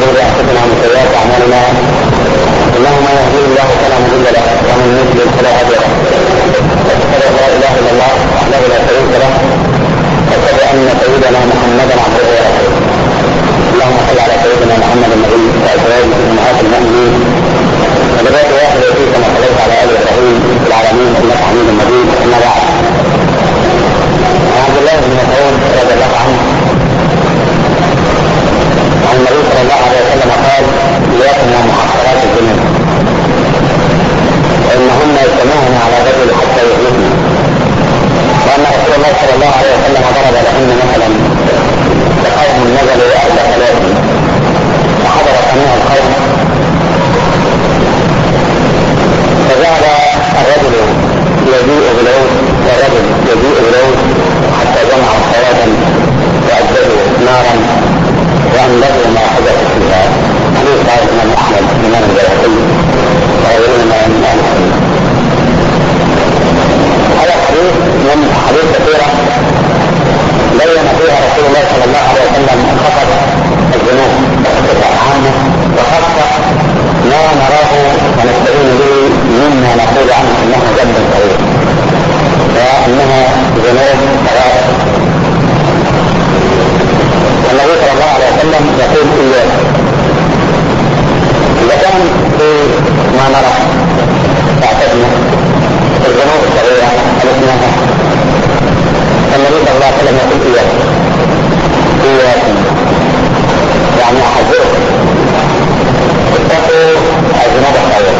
شرور انفسنا ومن سيئات اعمالنا انه من يهديه الله فلا مضل له ومن يضلل فلا هادي له اشهد ان لا اله الا الله وحده لا شريك له واشهد ان سيدنا محمدا عبده ورسوله اللهم صل على سيدنا محمد النبي وازواجه امهات المؤمنين وبذات واحد يأتيك كما صليت على ال ابراهيم في العالمين انك حميد مجيد اما بعد عن عبد الله بن مسعود رضي الله عنه عن النبي صلى الله عليه وسلم قال اياكم ومحصرات الذنوب فانهن يجتمعن على الرجل حتى يهلكن وان رسول الله صلى الله عليه وسلم ضرب لهن مثلا لقوم نزلوا اهل ثلاث وحضر جميع القوم فذهب الرجل يجيء بالعود والرجل يجيء بالعود حتى جمعوا صلاة وأجدوا نارا وأنبذوا ما حدث فيها حديث قال الإمام أحمد الإمام البيهقي وغيرهما من أهل السنة هذا الحديث من أحاديث كثيرة بين فيها رسول الله صلى الله عليه وسلم خطر الذنوب بصفة عامة وخاصة ما نراه ونستعين به مما نقول عنه انه ذنب كبير وانها ذنوب صغائر والنبي صلى الله عليه وسلم يقول اياك اذا كان في ما نرى تعتدنا الذنوب الصغيره الاسمها النبي صلى الله عليه وسلم يقول اياك اياكم يعني احذركم اتقوا الذنوب الصغيره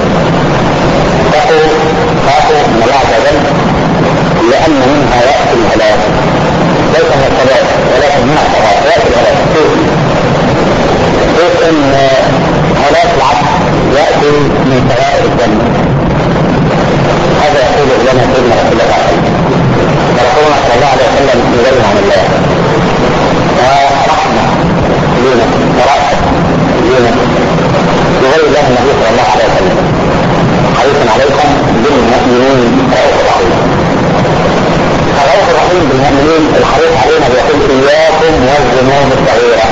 اتقوا خافوا من الله عز وجل لان منها ياتي الهلاك ليس من الثبات ولكن من الثبات ياتي الهلاك كيف؟ كيف ان هلاك العبد ياتي من سوائر الجنه هذا يقول لنا سيدنا رسول الله صلى الله عليه وسلم ورسولنا صلى الله عليه وسلم يبين عن الله ورحمه لنا ورأفه لنا بغير الله النبي صلى الله عليه وسلم حريص عليكم بالمؤمنين رؤوف رحيم الرؤوف الرحيم بالمؤمنين الحريص علينا بيقول اياكم والذنوب الصغيره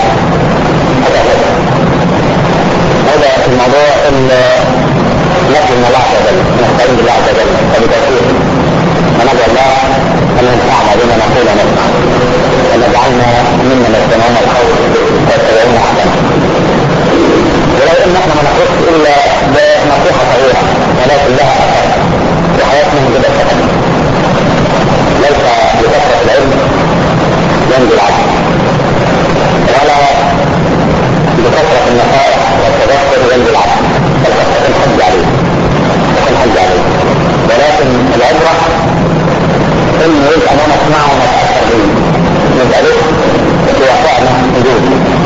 هذا الموضوع نرجو من الله عز وجل نستعين بالله عز وجل وبتوفيقه وندعو الله ان ينفعنا بما نقول ونسمع وان يجعلنا ممن يستمعون القول ويتبعون احسنه ولو ان احنا ما نخص الا بنصيحه صغيره ولكن لها اثر وحياتنا من بدء الفتن ليس بكثره العلم ينجو العبد ولا بكثره النصائح والتذكر ينجو العبد بل كثره الحج عليه الحج عليه ولكن العبره انه يبقى ما نسمعه ونتاثر به نبقى له في واقعنا وجود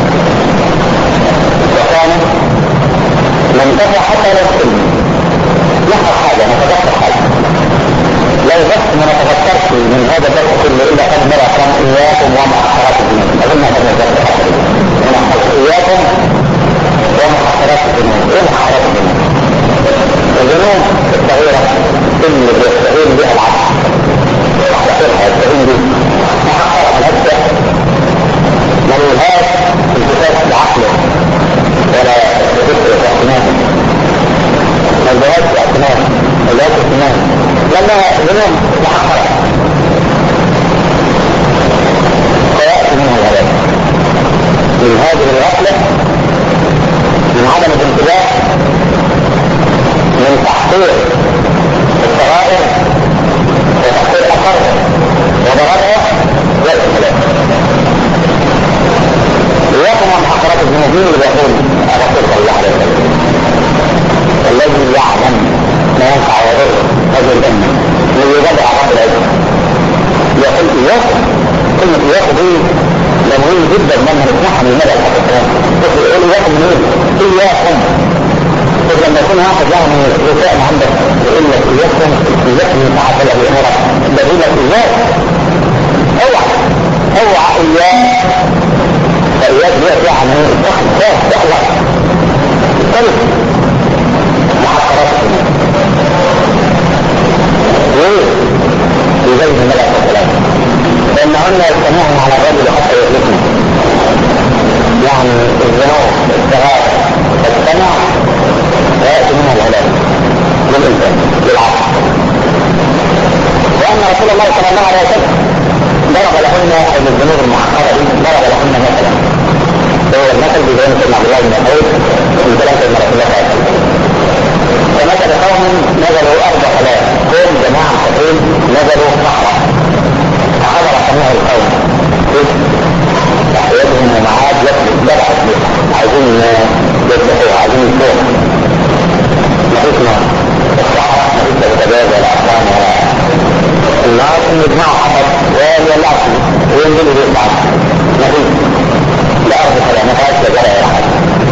وكان ننتفع حتى لو كلمة نحفظ حاجة نتذكر حاجة لو بس ما نتذكرش من هذا الدرس كله إلا قد مرة كان إياكم ومؤخرات الذنوب أظن هذا نتذكر حاجة ونحفظ إياكم ومؤخرات الذنوب إيه مؤخرات الذنوب؟ الذنوب الصغيرة اللي بيستعين بها العبد يحتقرها يستعين بها محقرة الهدى ملوهات التفات بعقله ولا ذكر اعتماده الجواز اعتماد الجواز اعتماد لما ذنوب محقرة فيأتي منها الهلاك من هذه الغفلة من عدم الانتباه من تحقير الصغائر وتحقير اثرها وضررها يأتي الهلاك إياكم ومحقرات الذنوب مين اللي بيقول الرسول صلى الله عليه وسلم الذي يعلم ما ينفع ويضر هذه الأمة الذي يدعى رب العزة يقول إياكم كلمة إياكم دي مهم جدا لما نسمعها من مدى الحقيقة يقول إياكم مين؟ إياكم إذا لما يكون واحد يعني رسائل عندك يقول لك إياكم إياكم يتعافى له أمورك ده يقول لك إياك اوعى اوعى إياك فإياك دي يعني الدخل خاف تحلق طيب محقرات ليه؟ يزيد الملأ والسلام لأنهن يجتمعن على الرجل حتى يهلكنا يعني الذنوب عايزين يفتحوها عايزين يفتحوها مفيش نار الصحراء مفيش بوتجاز ولا أفلام ولا النار إن يجمعوا حطب ويولعوا فيه وينزلوا بيه بعض مفيش لا أرض فلا ما فيهاش شجرة ولا حاجة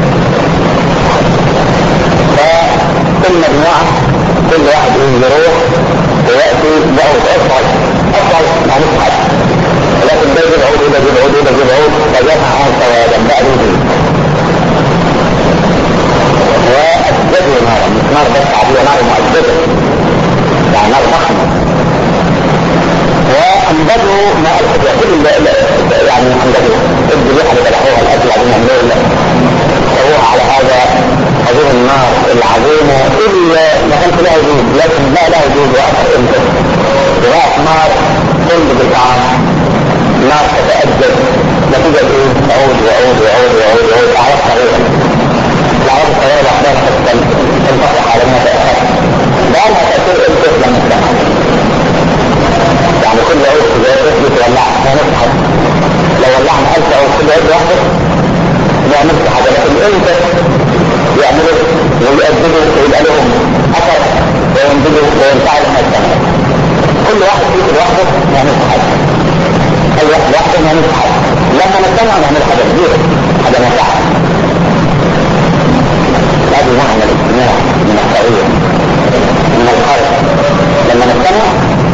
فكل مجموعة كل واحد يروح ويأتي بعود أصعد أصعد مع نصحى لكن ده يجيب عود وده يجيب عود وده يجيب عود فجمع عن سوادا بعد وجود وأسجده نارا مش نار بس عادية نار مؤسجدة يعني نار ضخمة وأنبذوا ماء الحجاج كل يعني أنبذوا الذبيحة اللي بلحوها الأكل عايزين يعملوها سووها على هذا هذه النار العظيمة إلا ما كانش لها وجود لكن لا لها وجود وأثر أنت وراء نار تنبذ الطعام نار تتأجج نتيجة إيه؟ تعود وعود وعود وعود وعود أعراض صغيرة الأعراض الصغيرة لوحدها حتى تنفتح على ما تأثر ده لها تأثير أنت لما تسمع يعني كل عود سجارة يتولع ما نفحص لو ولعنا ألف عود كل عود واحد ما نفحص حاجة لكن أنت يعملوا ويؤدبوا ويبقى لهم أثر وينبذوا وينفعوا لما يستمر كل واحد فيه لوحده يعمل حاجة أي واحد لوحده يعمل حاجة لما نجتمع نعمل حاجة كبيرة حاجة نفعة هذه معنى الاجتماع من الحرية من الخرج لما نجتمع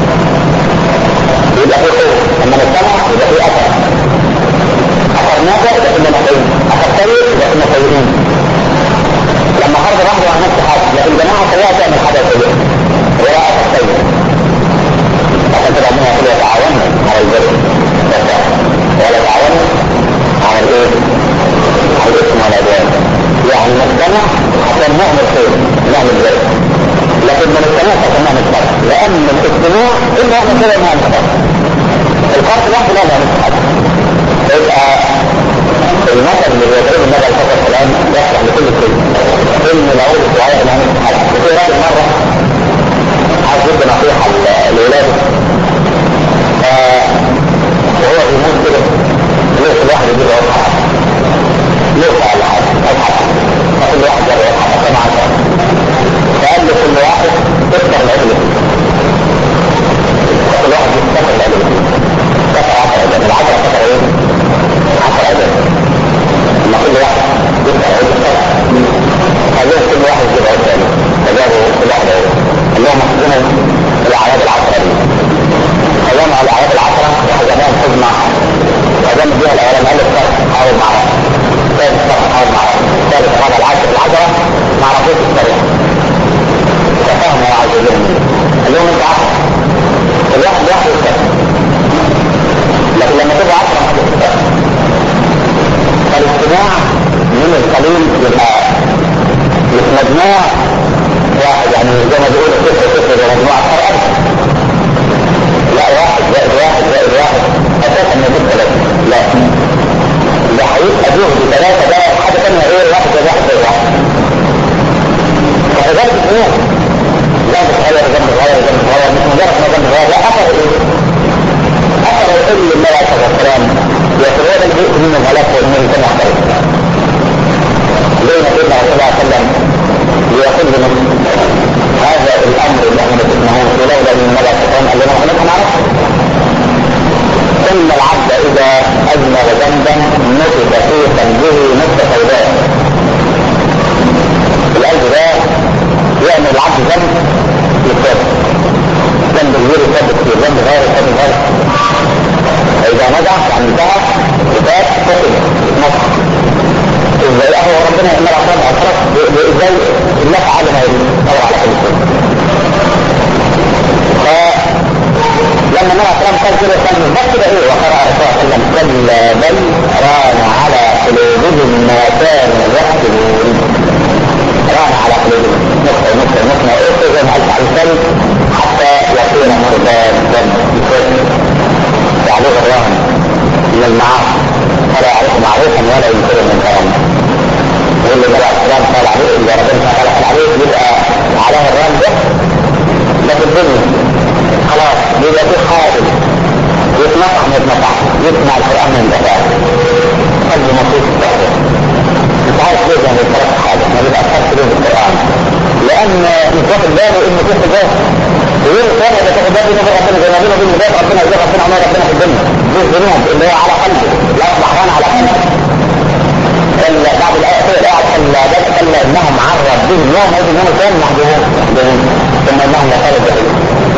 يبقى في قوة لما نجتمع يبقى في أثر أثر نافع يبقى كنا نحيين أثر طيب يبقى كنا طيبين لما خرج واحد عن نفسه حاجة لكن جماعة سيئة تعمل حاجة سيئة ولا أثر طيب عشان كده ربنا يقول يتعاونوا على البر ولا تعاونوا على الايه؟ على الاسم والعدوان يعني نجتمع عشان نعمل خير نعمل بر لكن ما نجتمعش عشان نعمل شر لان الاجتماع الا يعمل كده نعمل شر الفرق لوحده لا يعمل حاجه يبقى المثل اللي بيضرب النبي عليه الصلاه والسلام يصلح لكل شيء ان العود الصغير يعمل حاجه في راجل مره عايز يدي نصيحه لاولاده وهو بيموت كده ليه الواحد يجيب عود حاجه ليه على حاجه او حاجه فكل واحد جاب عود حاجه كما عشان فقال له كل واحد تكسر العجل فكل واحد يكسر العجل كسر 10 عجل العجله كسر ايه؟ 10 عجل لما كل واحد يكسر عجل كسر قال لهم كل واحد يجيب عود ثاني فجابوا كل واحد عود قال لهم احسنوا الاعياد العشره دي ايام على الاعياد العشره وحزنان تجمع وجنب بيها الاعلام قال الفرق حاول معرفه ثالث فرق حاول معرفه ثالث رابع العشر العشره ما عرفوش الطريقه ففهموا يا عز وجل قال لهم انت عشره الواحد لوحده يستفهم لكن لما تبقى عشره ما تستفهم فالاجتماع من القليل يبقى مش مجموع واحد يعني زي ما بيقولوا صفر صفر زي مجموعة فرق لا واحد زائد واحد زائد واحد اساسا ما يجيب ثلاثة لا ده هيبقى جهد ثلاثة ده حاجة ثانية ايه واحد زائد واحد زائد واحد فحاجات كتير جنب صغير جنب صغير جنب صغير مش مجرد ما جنب صغير لا اثر ايه؟ اثر يقل الله عليه الصلاة والسلام يتبادل الجزء من الغلاف والمين كما احترم زي ما سيدنا رسول الله صلى الله عليه وسلم يقول لنا هذا الامر اللي احنا نسمعه في لولا من مدى الشيطان قال لنا احنا نعرفه ان العبد اذا اذنب ذنبا نكت في قلبه نكته سوداء القلب ده يعمل العبد ذنب يتوب ذنب كبير يتوب كتير ذنب غير يتوب غير فاذا نجح يعني انتهى يتوب فقد نصح ازاي هو ربنا ان الاعصاب اطرف ازاي الله تعالى ما يريد طبعا على كل شيء فلما نرى كلام قال كده كان بس كده ايه وقرأ رسول الله صلى الله عليه وسلم كلا بل ران على قلوبهم ما كانوا يكتبون ران على قلوبهم نقطة نقطة نقطة ايه زي ما قلت على الكلب حتى يصير مرتادا تعليق الرهن من المعاصي فلا يعرف معروفا ولا ينكر منكرا واللي بقى الكلام قال عليه اللي ربنا قال عليه يبقى عليه الرام ده ده في الدنيا خلاص بيبقى في حاجة يتنطع ما يتنطع يسمع القرآن من الأداء قلب مصير التعبير مش عنده الذنوب اللي هو على قلبه لا ران على قلبه بعد الآية كده الآية كلا كلا إنهم عن ربهم يوم إذ إنهم كانوا محجوبون ثم إنهم لقالوا جحيم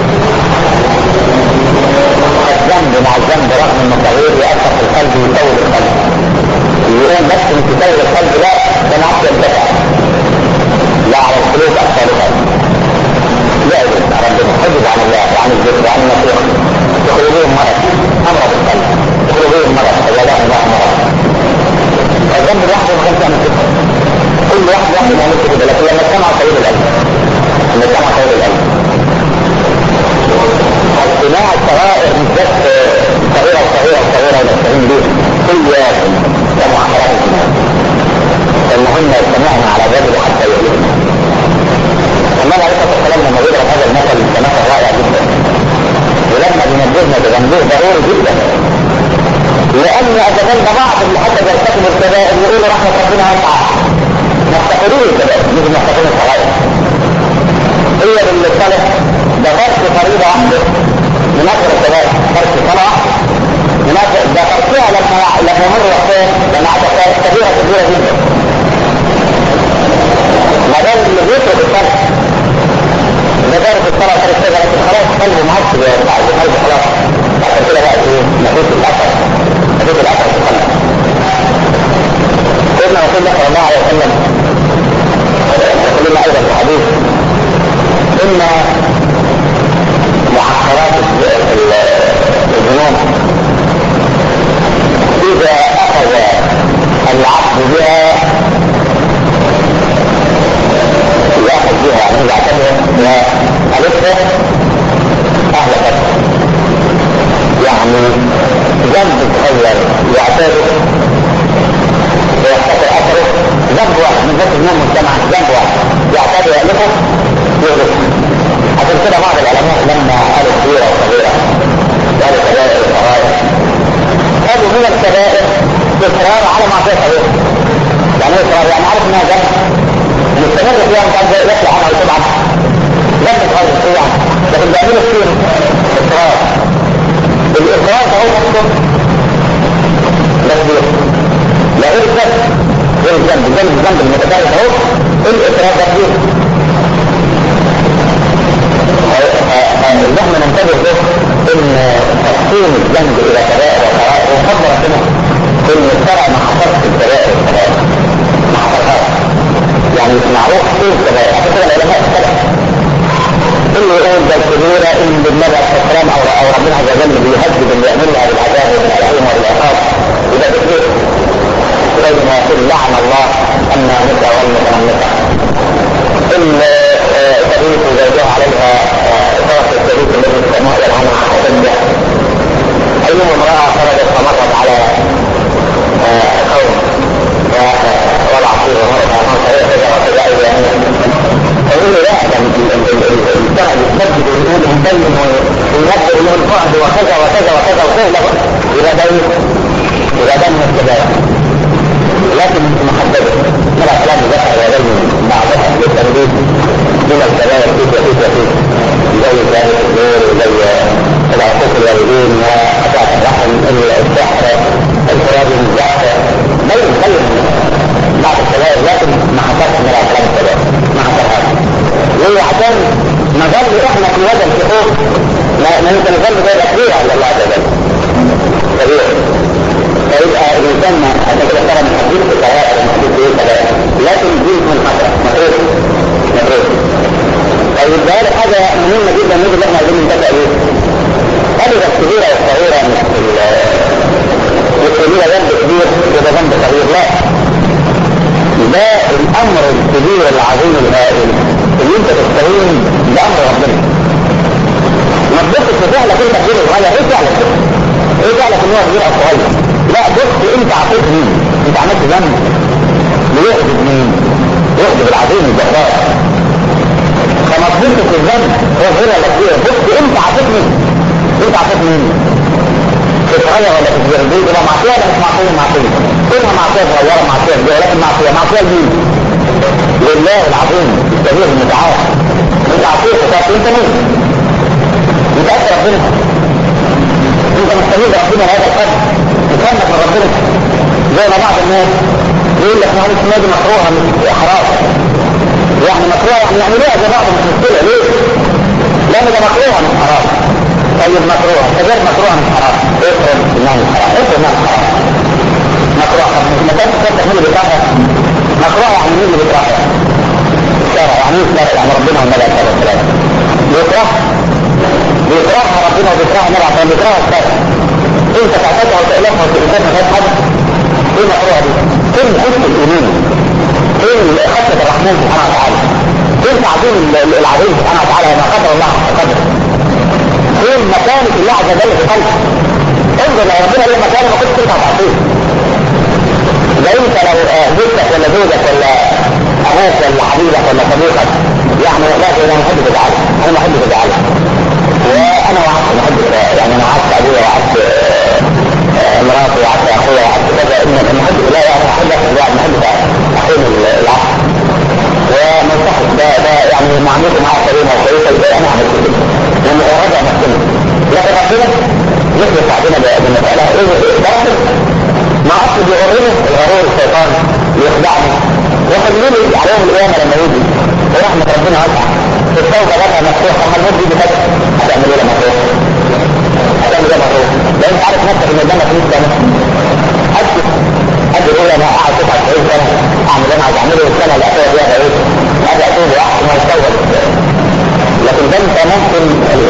الذنب مع الذنب رغم انه تغيير يأثر في القلب ويطول القلب يقول بس ان تطول القلب لا ده نعطي الدفع لا على القلوب أكثرها لا يجب ربنا حجب عن الله وعن الذكر وعن النصيحة يخرجون مرض أمراض القلب يخرجون مرض فجزاه الله مرض الذنب لوحده ما كانش يعمل كده كل واحد لوحده يعمل كده لكن لما اجتمع طويل القلب لما اجتمع طويل القلب اجتماع الصغائر مش بس صغيرة وصغيرة وصغيرة ونستعين بيه كل يوم كمعاملات الجنان المهم يجتمعنا على الرجل حتى يؤذينا النبي عليه الصلاه والسلام لما يضرب هذا المثل كمثل رائع جدا ولما بينبهنا بتنبيه ضروري جدا لان اتمنى بعض اللي حتى بيرتكب الكبائر يقولوا رحمه ربنا واسعه نفتقدون الكبائر مش نفتقدون الصغائر هي بالصلاه ده فرق فريضه واحده من اكثر الكبائر فرق صلاه واحده من اكثر ده فرقها لما لما مر وقتين لما عدت كبيره كبيره جدا ما دام اللي بيترك الصلاه ده دارس الصلاه وترك كده لكن خلاص قلبه معصب يا بعد قلبه خلاص بعد كده بقى ايه نفوس الاثر نفوس الاثر في القلب سيدنا رسول الله صلى الله عليه وسلم يقول لنا ايضا في حديث ان معسكرات الجنون اذا اخذ العبد بها ياخذ بها يعني يعتبر وألفها أهلكت يعني ذنب تغير يعتبر ويحتفل أثره ذنب واحد من ذنب من المجتمع ذنب واحد يعتبر يألفه يغلق عشان كده بعض العلماء لما قالوا كبيرة وصغيرة قالوا كبائر وصغائر قالوا من الكبائر إصرار على معصية صغيرة يعني ايه إصرار يعني عارف انها ذنب مستمر فيها مش عارف يطلع عنها ويتوب عنها لم تتغير ايه يعني لكن بيعملوا كتير اصرار الاصرار ده هو نفسه تكبير لا غير الذنب غير الذنب الذنب الذنب المتكرر اهو الاصرار تكبير اللي احنا ننتبه له ان تقسيم الذنب الى كبائر وصغائر وفضل ربنا ان الشرع ما حصلش الكبائر والصغائر ما حصلهاش يعني معروف ايه الكبائر عشان كده العلماء اختلفوا اللي يقول ده الكبيرة ان بالنبي عليه السلام او او ربنا عز وجل بيهدد اللي يعملها بالعذاب وبالعلم وبالعقاب وده بكثير زي ما يقول لعن الله النامسة والمتنمسة ان تبيت زوجها عليها طرف التبيت الذي في السماء يلعنها تنبع ايما امرأة خرجت فمرت على قوم ووضع فيه مرة موت كذا وكذا يعني فيقول لا الشرع يسدد ويقول يبين وينبر له البعد وكذا وكذا وكذا وكذا إلى بين إلى بين الكبائر لكن محددة ترى كلام ذكر يبين بعضها للترديد من الكبائر كيف وكيف وكيف زي ذلك الدور وزي العقوق الوالدين وقطع الرحم السحر الفراد الزحف بين بين بعض الكبائر لكن ما حصلش من الكلام الكبائر ما حصلهاش ليه عشان نظل احنا في هذا الحقوق ما ما يمكن نظل غير كبيرة على الله عز وجل كبيرة فيبقى الانسان عشان كده ترى من حديث الكبائر من حديث ايه الكبائر لكن دي من خطرة مفروض مفروض طيب ده حاجة مهمة جدا نيجي اللي احنا عايزين ننتبه ايه قالوا ده الكبيرة والصغيرة مش الكبيرة ذنب كبير وده ذنب صغير لا ده الامر الكبير العظيم الهائل اللي انت تستهين بامر ربنا ما تبصش في فعلك انت كبير صغير ايه فعلك كده؟ ايه فعلك ان هو كبير او صغير؟ لا بص انت عطيت مين؟ انت عملت ذنب ليحدث مين؟ يحدث العظيم الجبار فما تبصش في الذنب هو صغير ولا كبير بص انت عطيت مين؟ انت عطيت مين؟ صغير ولا كبير دي تبقى معصيه ولا مش معصيه معصيه كلها معصيه صغيره معصيه كبيره لكن معصيه معصيه مين؟ لله العظيم الكبير المتعال انت عصيت فقط انت مين؟ انت انت ربنا انت مستفيد ربنا هذا القدر مكانك من ربنا زي ما بعض الناس يقول لك معلش النادي مكروهه من حرام يعني مكروهه يعني يعملوها زي بعض مش مشكله ليه؟ لان ده مكروهه من حرام طيب مكروهه فغير مكروهه من حرام افرض انها من حرام افرض انها من حرام مكروهه طب ما كانت تفتح مين اللي بيكرهها؟ مكروهه يعني مين اللي بيكرهها؟ الشرع يعني ايه الشرع؟ يعني ربنا والنبي عليه الصلاه والسلام بيكرهها بيكرهها ربنا وبيكرهها النبي عليه الصلاه بيكرهها الشرع انت تعتدها وتألفها وتألفها ما فيهاش حاجه ايه المكروهه دي؟ فين حسن الايمان؟ فين خشيه الرحمن سبحانه وتعالى؟ فين تعظيم العظيم سبحانه وتعالى ما قدر الله حق قدره؟ فين مكانة الله عز وجل في قلبك؟ انظر لو ربنا له مكانه ما كنتش تنفع تعطيه. زي انت لو زوجتك ولا زوجك ولا ابوك ولا حبيبك ولا صديقك يعني لا انا ما احب تزعله انا ما احب تزعله وانا وعدت ما احب يعني انا وعدت ابويا وعدت مراتي وعدت اخويا وعدت كذا ان ما احب لا يعني احبك لا ما احب احين العصر ومنصحك ده ده يعني معاملته معاه كريمه وكويسه يبقى انا اعمل كده لانه هو رجع نفسنا لكن ربنا يخلص بعدنا بالمساله ايه ده ما اصل بيغرني الغرور الشيطان يخدعني ويخليني عليهم القيامه لما يجي ورحمه ربنا واسعه التوبه بقى مفتوحه اما الموت يجي فجاه هتعمل ايه لما تروح؟ هتعمل ايه لما تروح؟ لو انت عارف نفسك ان قدامك 100 سنه اجل اجل اقول انا قاعد 99 سنه اعمل اللي انا عايز اعمله والسنه اللي اخرها فيها ايه؟ ابدا اتوب واحسن واتوب لكن ده انت ممكن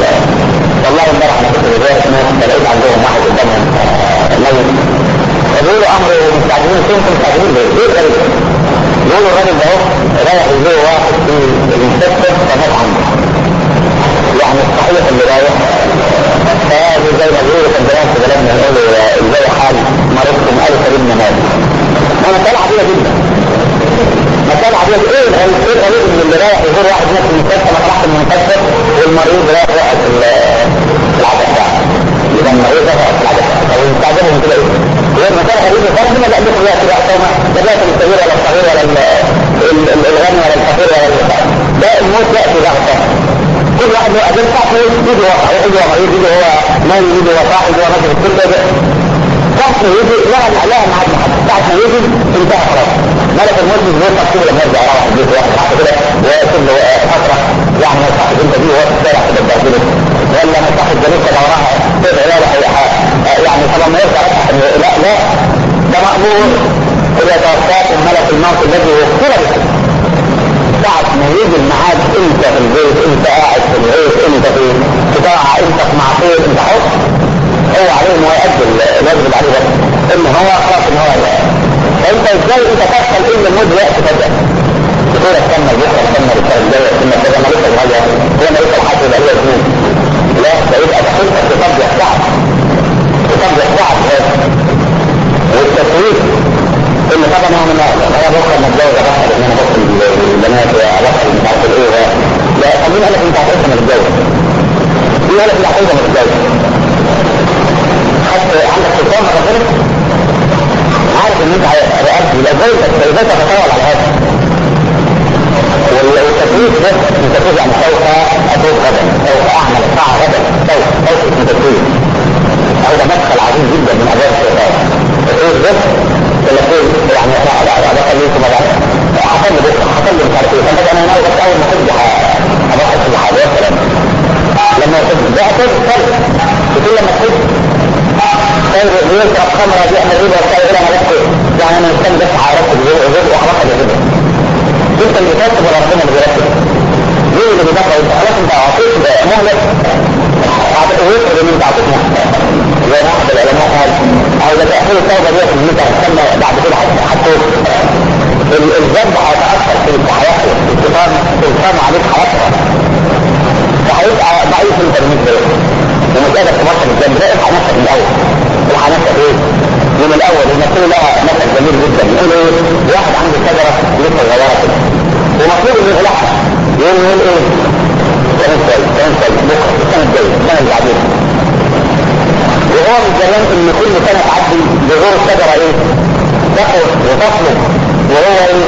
والله امبارح انا كنت بزارة ناس لقيت عندهم واحد قدامهم ميت فبيقولوا امر مستعجلين كنتم مستعجلين ليه؟ ليه غريب؟ بيقولوا الراجل ده اهو رايح يزور واحد في المستشفى فمات عنده يعني الصحيح اللي رايح فهذا زي ما بيقولوا كان زمان في بلدنا يقولوا ازاي حال مرضكم قالوا سليمنا مات انا مسألة عادية جدا مسألة عادية ايه الغريب ايه الغريب ان اللي رايح يزور واحد هناك في المستشفى ما راحش المستشفى والمريض رايح واقف في العدد بتاعه يبقى المريض ده واقف في العدد بتاعه او يستعجبهم كده ايه هي المسألة غريبة فانا هنا لا لكم يأتي بقى سوما لا بيأتي الكبير ولا الصغير ولا الغني ولا الفقير ولا ده الموت يأتي بقى كل واحد له أجل ساعة يجي هو صحيح يجي هو مريض يجي هو نايم يجي هو صاحي يجي هو نازل كل ده ساعة ما يجي لا لا معاد محد ساعة ما يجي انتهى خلاص ملك الموت مش بيطلع كده لما يرجع يروح البيت واحد حتى كده ويقفل له فترة يعني صاحب انت دي وهو في الشارع كده بتبهدله ولا صاحب جنوب كده وراها كده لا يعني طبعا ما يرجع لا لا ده مأمور إذا توفاكم ملك الموت الذي وكل بكم ساعة ما يجي الميعاد انت في البيت انت قاعد في البيت انت في قطاعة انت في معصية انت حر هو عليه ان هو يؤدي الواجب اللي عليه بس ان هو خلاص ان هو فانت ازاي انت تدخل ان الموت يأتي فجأة تقول استنى بكره استنى الشهر الجاي استنى كذا ما لسه صغير هو ما لسه الحاجة يبقى هي سنين لا ده يبقى تحسك تطبع صعب تطبع صعب والتسويق ان طبعا انا انا بكره لما اتجوز ابطل ان انا بطل البنات وابطل مش عارف ايه لا خليني اقول لك انت هتعيش لما تتجوز مين قال لك انت هتعيش لما تتجوز حتى عندك سلطان ربنا عارف ان انت رقبت يبقى ازاي ازاي تتطاول على هذا والتسويق ده انت تقول يعني سوف اتوب غدا سوف اعمل الساعه غدا سوف سوف اسم تسويق او ده مدخل عظيم جدا من ابواب الشيطان التسويق ده ولا فين يعني لا لا لا ده خليكم بقى حصل لي بكره حصل لي مش عارف ايه فانا انا ناوي بس اول ما احج هروح في الحاجات والكلام لما يحج ده احج فرق بتقول لما تحج خير يشرب خمره بيعمل ربا وبتاع الى ما نفسه يعني انا مستني بس عرفت الجزء واخلاقها كده انت اللي بتكتب ولا ربنا اللي بيرتب مين اللي بيدفع انت خلاص انت اعطيت مهلك اعطيت ويفرض ان انت اعطيت مهلك زي ما احد العلماء قال او ده تأخير التوبة ديت ان انت هتستنى بعد كده حتى الذنب هيتأثر في حياتك الشيطان سلطان عليك حياتك فهيبقى ضعيف انت بالنسبة لك ومش قادر تبطل الذنب لا الحق نفسك من الاول الحق نفسك ايه؟ من الاول المفروض لها مثل جميل جدا يقول ايه؟ واحد عنده شجرة لسه صغيرة كده ومفروض انه يقلعها يقول يقول ايه؟ كان كويس كان كويس بكره السنة الجاية السنة اللي بعدين وهو من زمان ان كل سنة تعدي بذور الشجرة ايه تقوى وتصلب وهو ايه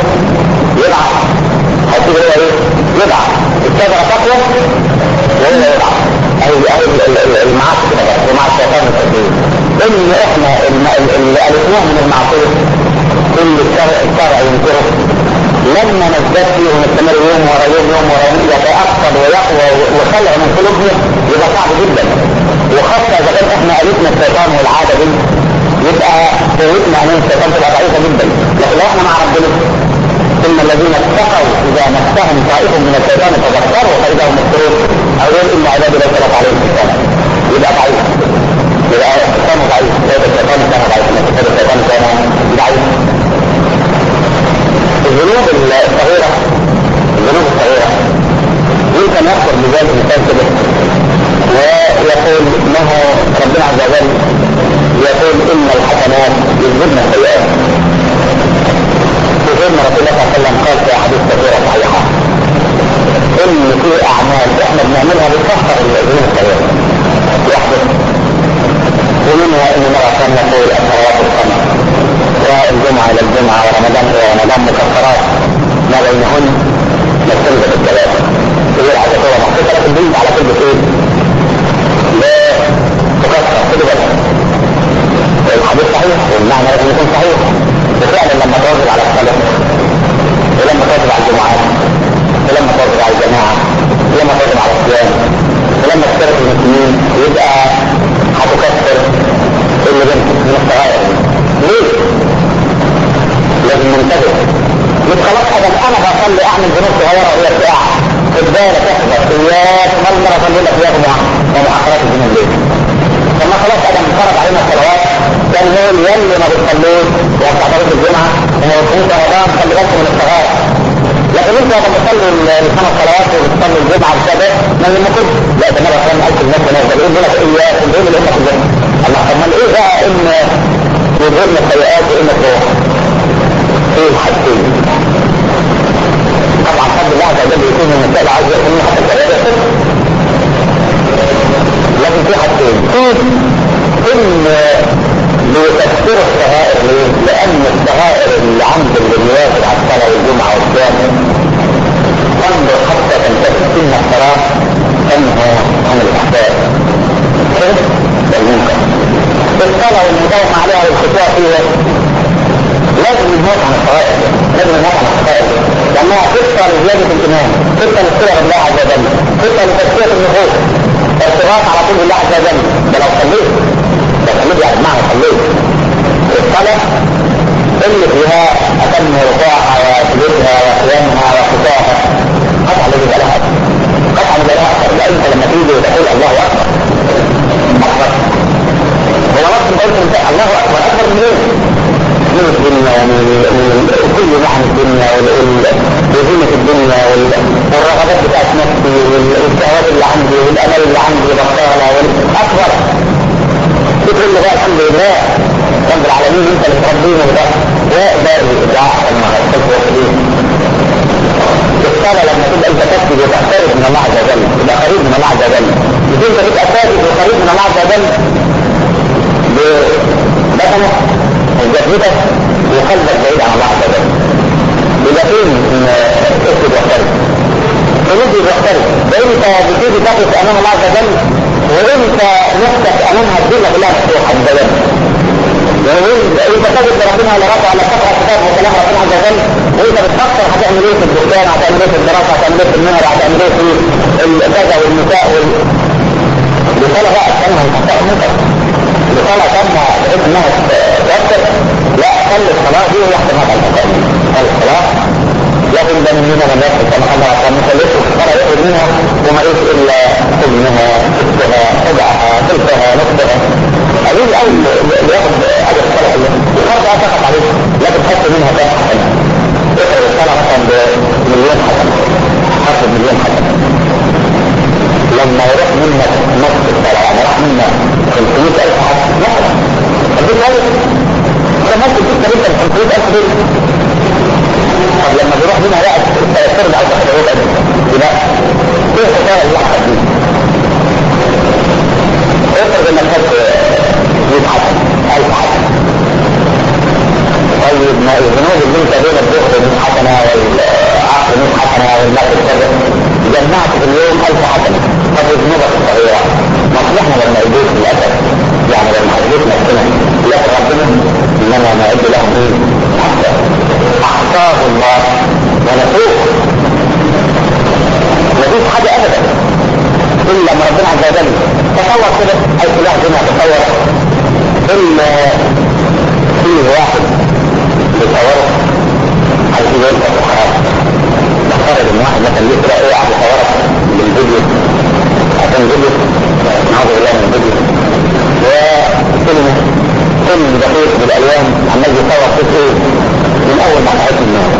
يبعث هتيجي هو ايه يبعث الشجرة تقوى وهو يبعث او المعاصي ومع الشيطان الكثير ان احنا اللي الفناه من المعصيه كل الشرع ينكره لما نزداد فيه ونستمر يوم ورا يوم يوم ورا يوم يتأثر ويقوى وخلع من قلوبنا يبقى صعب جدا وخاصة إذا كان احنا ألفنا الشيطان والعادة دي يبقى قوتنا أمام الشيطان تبقى ضعيفة جدا لكن لو احنا مع ربنا ثم الذين اتقوا إذا مسهم طائف من الشيطان تذكروا فإذا هم مذكرون أو يقول إن عبادي ليس لك عليهم سلطان يبقى ضعيف يبقى الشيطان ضعيف هذا الشيطان كان ضعيف هذا الشيطان كان ضعيف الذنوب الصغيرة الذنوب الصغيرة يمكن يذكر بذلك مثال كده ويقول انه ربنا عز وجل يقول ان الحسنات يذهبن السيئات وسيدنا رسول الله صلى الله عليه وسلم قال في احاديث كثيره صحيحه ان في اعمال احنا بنعملها بتكفر الذنوب الصغيره يحدث ومنها ان مرة كان يقول الصلوات الخمس والجمعة إلى الجمعة ورمضان إلى رمضان مكفرات ما بينهن مختلفة الثلاثة هي على صورة محققة لكن دي على كل شيء لا تكفر كل بس الحديث صحيح والمعنى لازم يكون صحيح وفعلا لما تواظب على الصلاة ولما تواظب على الجمعات ولما تواظب على الجماعة ولما تواظب على الصيام ولما تشترك المسلمين يبقى هتكفر اللي بنت من الصغائر ليه؟ لازم ننتبه مش خلاص انا انا بصلي اعمل ذنوب صغيره وهي ساعه خد بالك احذر اياك كم مره اصلي لك يا ابني ومؤخرات الذنوب ليه؟ لما خلاص ادم فرض علينا الصلوات كان يقول يلي ما بتصلوش وبتعترض الجمعه وما بتصلوش رمضان خلي بالكم من الصغائر لكن انت لما بتصلي الخمس صلوات وبتصلي الجمعه وكذا ما يهمكم لا ده مره كان قلت الناس انا بقول لك اياك ايه اللي انت في الله طب ما ايه بقى ان يظهرنا السيئات وان تروح ايه الحاجتين طبعا حد الله عز وجل يكون من السائل عايز يكون حتى السيئات لكن في حاجتين في ان لتكثير الصغائر ليه؟ لأن الصغائر اللي عند الرياض على الصلاة والجمعة والصيام تنظر حتى تنتهي سن الصلاة تنهى عن الأحداث والمنكر الصلاة والمداومة عليها والخطوة فيها لازم نموت عن الصغائر لازم نموت عن الصغائر لأنها خطة لزيادة الإيمان خطة للصلة بالله عز وجل خطة لتزكية النفوس ارتباط على طول الله عز وجل ده لو صليت ده صليت يعني بمعنى صليت الصلاة اللي فيها أتم ركوعها وسجودها وقيامها وخطاها قطع الذي بقى لها قطع الذي لها أكثر لأن أنت لما تيجي وتقول الله أكبر أكبر هو نفس قلت انت الله أكبر أكبر من إيه؟ من الدنيا من كل نعم الدنيا وزينة الدنيا والرغبات بتاعت نفسي والشهوات اللي عندي والأمل اللي عندي بطالة والأكبر تقول له بقى الحمد لله رب العالمين انت اللي تربينا وده ده الابداع لما قلت وصلين الصلاة لما تبقى انت تكتب وتقترب من الله عز وجل تبقى قريب من الله عز وجل مش انت تبقى ثابت وقريب من الله عز وجل ببدنك وجسدك وقلبك بعيد عن الله عز وجل يبقى فين اسكت واقترب قلوبي واقترب فانت بتيجي تقف امام الله عز وجل وانت نفسك امامها الدنيا كلها مفتوحه ببيان يعني انت تجد ربنا على رفع على تقرا كتاب وكلام ربنا عز وجل وانت بتفكر هتعمل ايه في الدكان هتعمل ايه في الدراسه هتعمل ايه في المهر هتعمل ايه في الكذا والنساء وال رسالة بقى تسمى الخطأ منكر رسالة تسمى بحيث انها تؤثر لا خلي الصلاة دي هي احتمال الخطأ خلي الصلاة لكن ده من هنا من يحصل كما قال الله تعالى مثلث الصلاة يخرج منها وما ايش الا حزنها سكتها خدعها تلكها نصفها هذه الاول اللي ياخد اجر الصلاة الفرد اعتقد عليه لكن حط منها كام حسنة اقرأ الصلاة مثلا بمليون حسنة حسب مليون حسنة لما يروح منك نص الصلاة يعني راح منك 500 ألف حسنة مثلا هديك ألف أنت ممكن تكتب أنت 500 ألف دول طب لما بيروح منها بقى ترجع تاخد ربع يبقى ايه خسارة اللحظة دي؟ افرض انك خدت 100 حسنة 1000 حسنة طيب ما الذنوب اللي انت بينك بتاخد 100 حسنة والعقل 100 حسنة ولا تكتب جمعت في اليوم ألف حسنة طب الذنوب الصغيرة مصلحنا لما يجوز للأسف يعني لما حدث نفسنا لكن ربنا إنما نعد لهم إيه؟ حتى أحصاه الله ونسوه مفيش حاجة أبدا إلا ما ربنا عز وجل تصور كده أي سلاح دنيا تصور إن فيه واحد بيصوره على كده يلقى الحرام نفترض إن واحد مثلا يقرأ إيه قاعد يصورك بالفيديو عشان فيديو نعوذ بالله من الفيديو وفيلم فيلم دقيق بالألوان عمال يصور فيه إيه من أول ما صحيت من النوم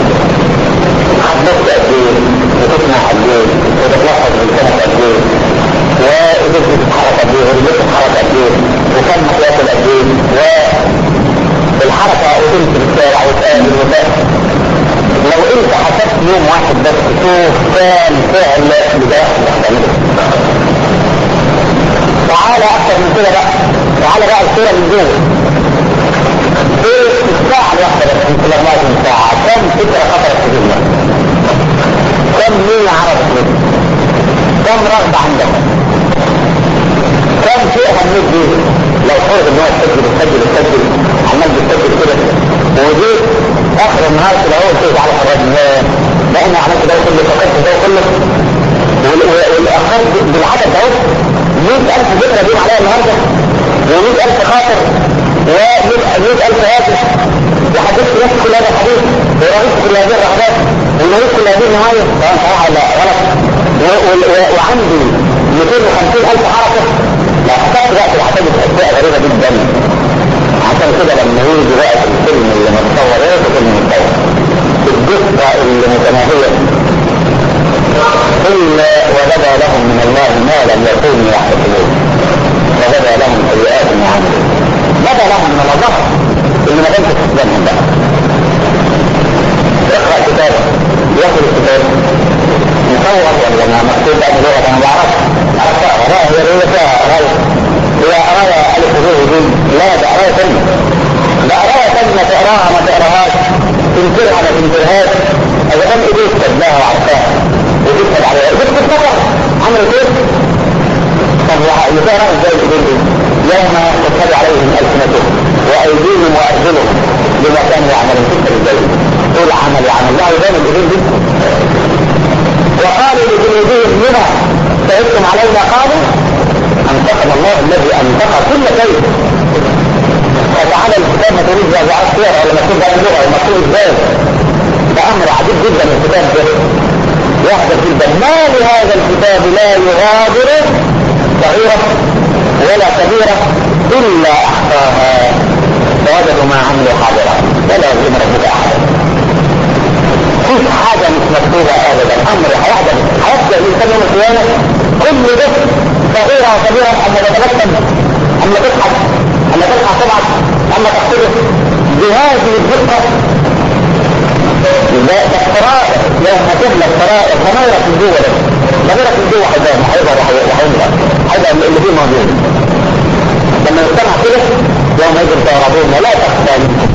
حدثت قد ايه وتسمع قد ايه وتتلفظ بلسانك قد ايه وايديك بتتحرك قد ايه ورجليك بتتحرك قد ايه وفمك ياكل قد ايه والحركه وتمشي في الشارع وتقابل وتقابل لو انت حسبت يوم واحد بس شوف كام فعل لده تعمله تعالى اكثر من كده بقى تعالى بقى الصوره من جوه في الساعة الواحدة بس من كل 24 ساعة كم فكرة خطرت في دماغك كم نية عرفت منك كم رغبة عندك كم شيء هميت بيه لو فرض ان هو تسجل تسجل تسجل عمال بتسجل كده وجيت اخر النهار كده هو تيجي على حرام لا انا عملت ده كله فكرت ده كله والاخر بالعدد ده 100000 ذكرى دي عليا النهارده و100000 خاطر ومئة ألف هاتف وحدثت نفسي كل هذا الحديث ورغبت كل هذه الرغبات ونريد كل هذه النهاية طبعا صراحة لا غلط وعندي 250 ألف حركة لا حسبت وقت الحساب أشياء غريبة جدا عشان كده لما يجي وقت الفيلم اللي متصور ايه فيلم متصور القصة اللي متناهية إلا وبدا لهم من الله ما لم يكونوا يحتسبون وبدا لهم سيئات ما عملوا بدا لهم من الله اللي ما كانش تسلمهم بقى اقرا كتاب ياخد الكتاب مصور ولا ما مكتوب بقى بلغه انا ما بعرفش عرفت اقرا هي هي فيها قرايه هي قرايه الف وب دي لا ده قرايه ثانيه ده قرايه ثانيه تقراها ما تقراهاش تنكرها ما تنكرهاش اذا كان ايديك كتبناها وعرفتها وتكتب عليها ايديك تفتكر عملت ايه؟ طب يتقرا ازاي الايدين دي؟ يوم تشهد عليهم ألسنتهم وأيديهم وأرجلهم بما كانوا يعملون تلك ازاي طول عمل عمل لا يبان الإذن دي وقالوا لجنودهم لما شهدتم علينا قالوا أنتقم الله الذي أنتق كل شيء فتعالى الكتاب ما تريد زي بعض سير ولا مكتوب بأي لغة ومكتوب ازاي ده أمر عجيب جدا الكتاب ده واحدة جدا ما لهذا الكتاب لا يغادر صغيرة ولا كبيرة إلا أحصاها فوجدوا ما عملوا حاضرا ولا يظلم ربك أحدا مفيش حاجة مش مكتوبة أبدا أمر واحدة هيبدأ الإنسان يوم القيامة كل ده صغيرة وكبيرة أما تتبسم أما تضحك أما تلقى طبعك أما تحسبه بهذه الدقة ده السرائر يوم تبلى السرائر ضميرة من جوه ده ضميرة من جوه حزام هيظهر وهيظهر هذا اللي فيه موجود لما يجتمع كده يومئذ تعرضون ولا تخفى منكم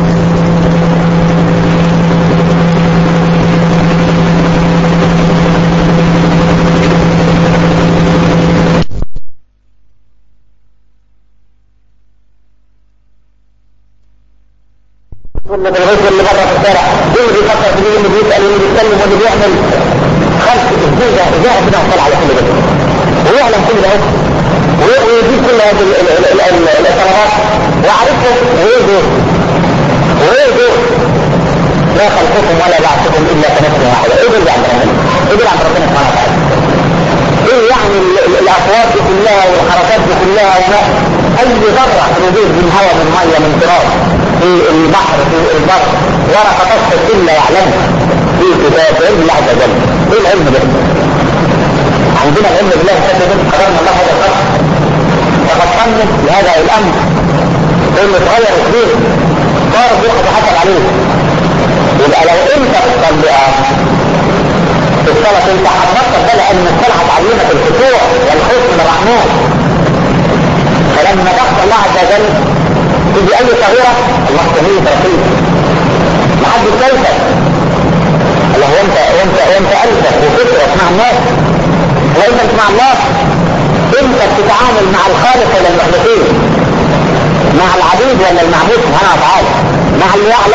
واللي بالغيث اللي بره في الشارع اللي بيفكر في اللي بيسأل واللي بيتكلم واللي بيعمل خلف الزوجة ظاهر بنا طلع على كل ده ويعلم كل ده ويجيب كل هذه القرارات وعرفهم ويجوا ويجوا لا خلقكم ولا بعثكم الا كنفس واحده ايه اللي عند ربنا ايه اللي عند ربنا سبحانه وتعالى ايه يعني الاصوات دي كلها والحركات دي كلها وما اي ذره في الوجود من هواء من ميه من تراب في البحر في البر ورقه تسقط الا يعلمها في كتاب علم الله عز وجل ايه العلم ده؟ عندنا العلم بالله كتب قدرنا الله هذا الخلق فقد صنف لهذا الامر انه تغير كثير صار بياخد حسب عليه يبقى لو انت بتصلي في الصلاة انت حضرتك بقى ان الصلاة تعلمك الخشوع والخوف من الرحمن فلما تخشى الله عز وجل تيجي اي صغيرة الله سميع رقيب محدش شايفك الله وانت وانت وانت قلبك وفكرة اسمها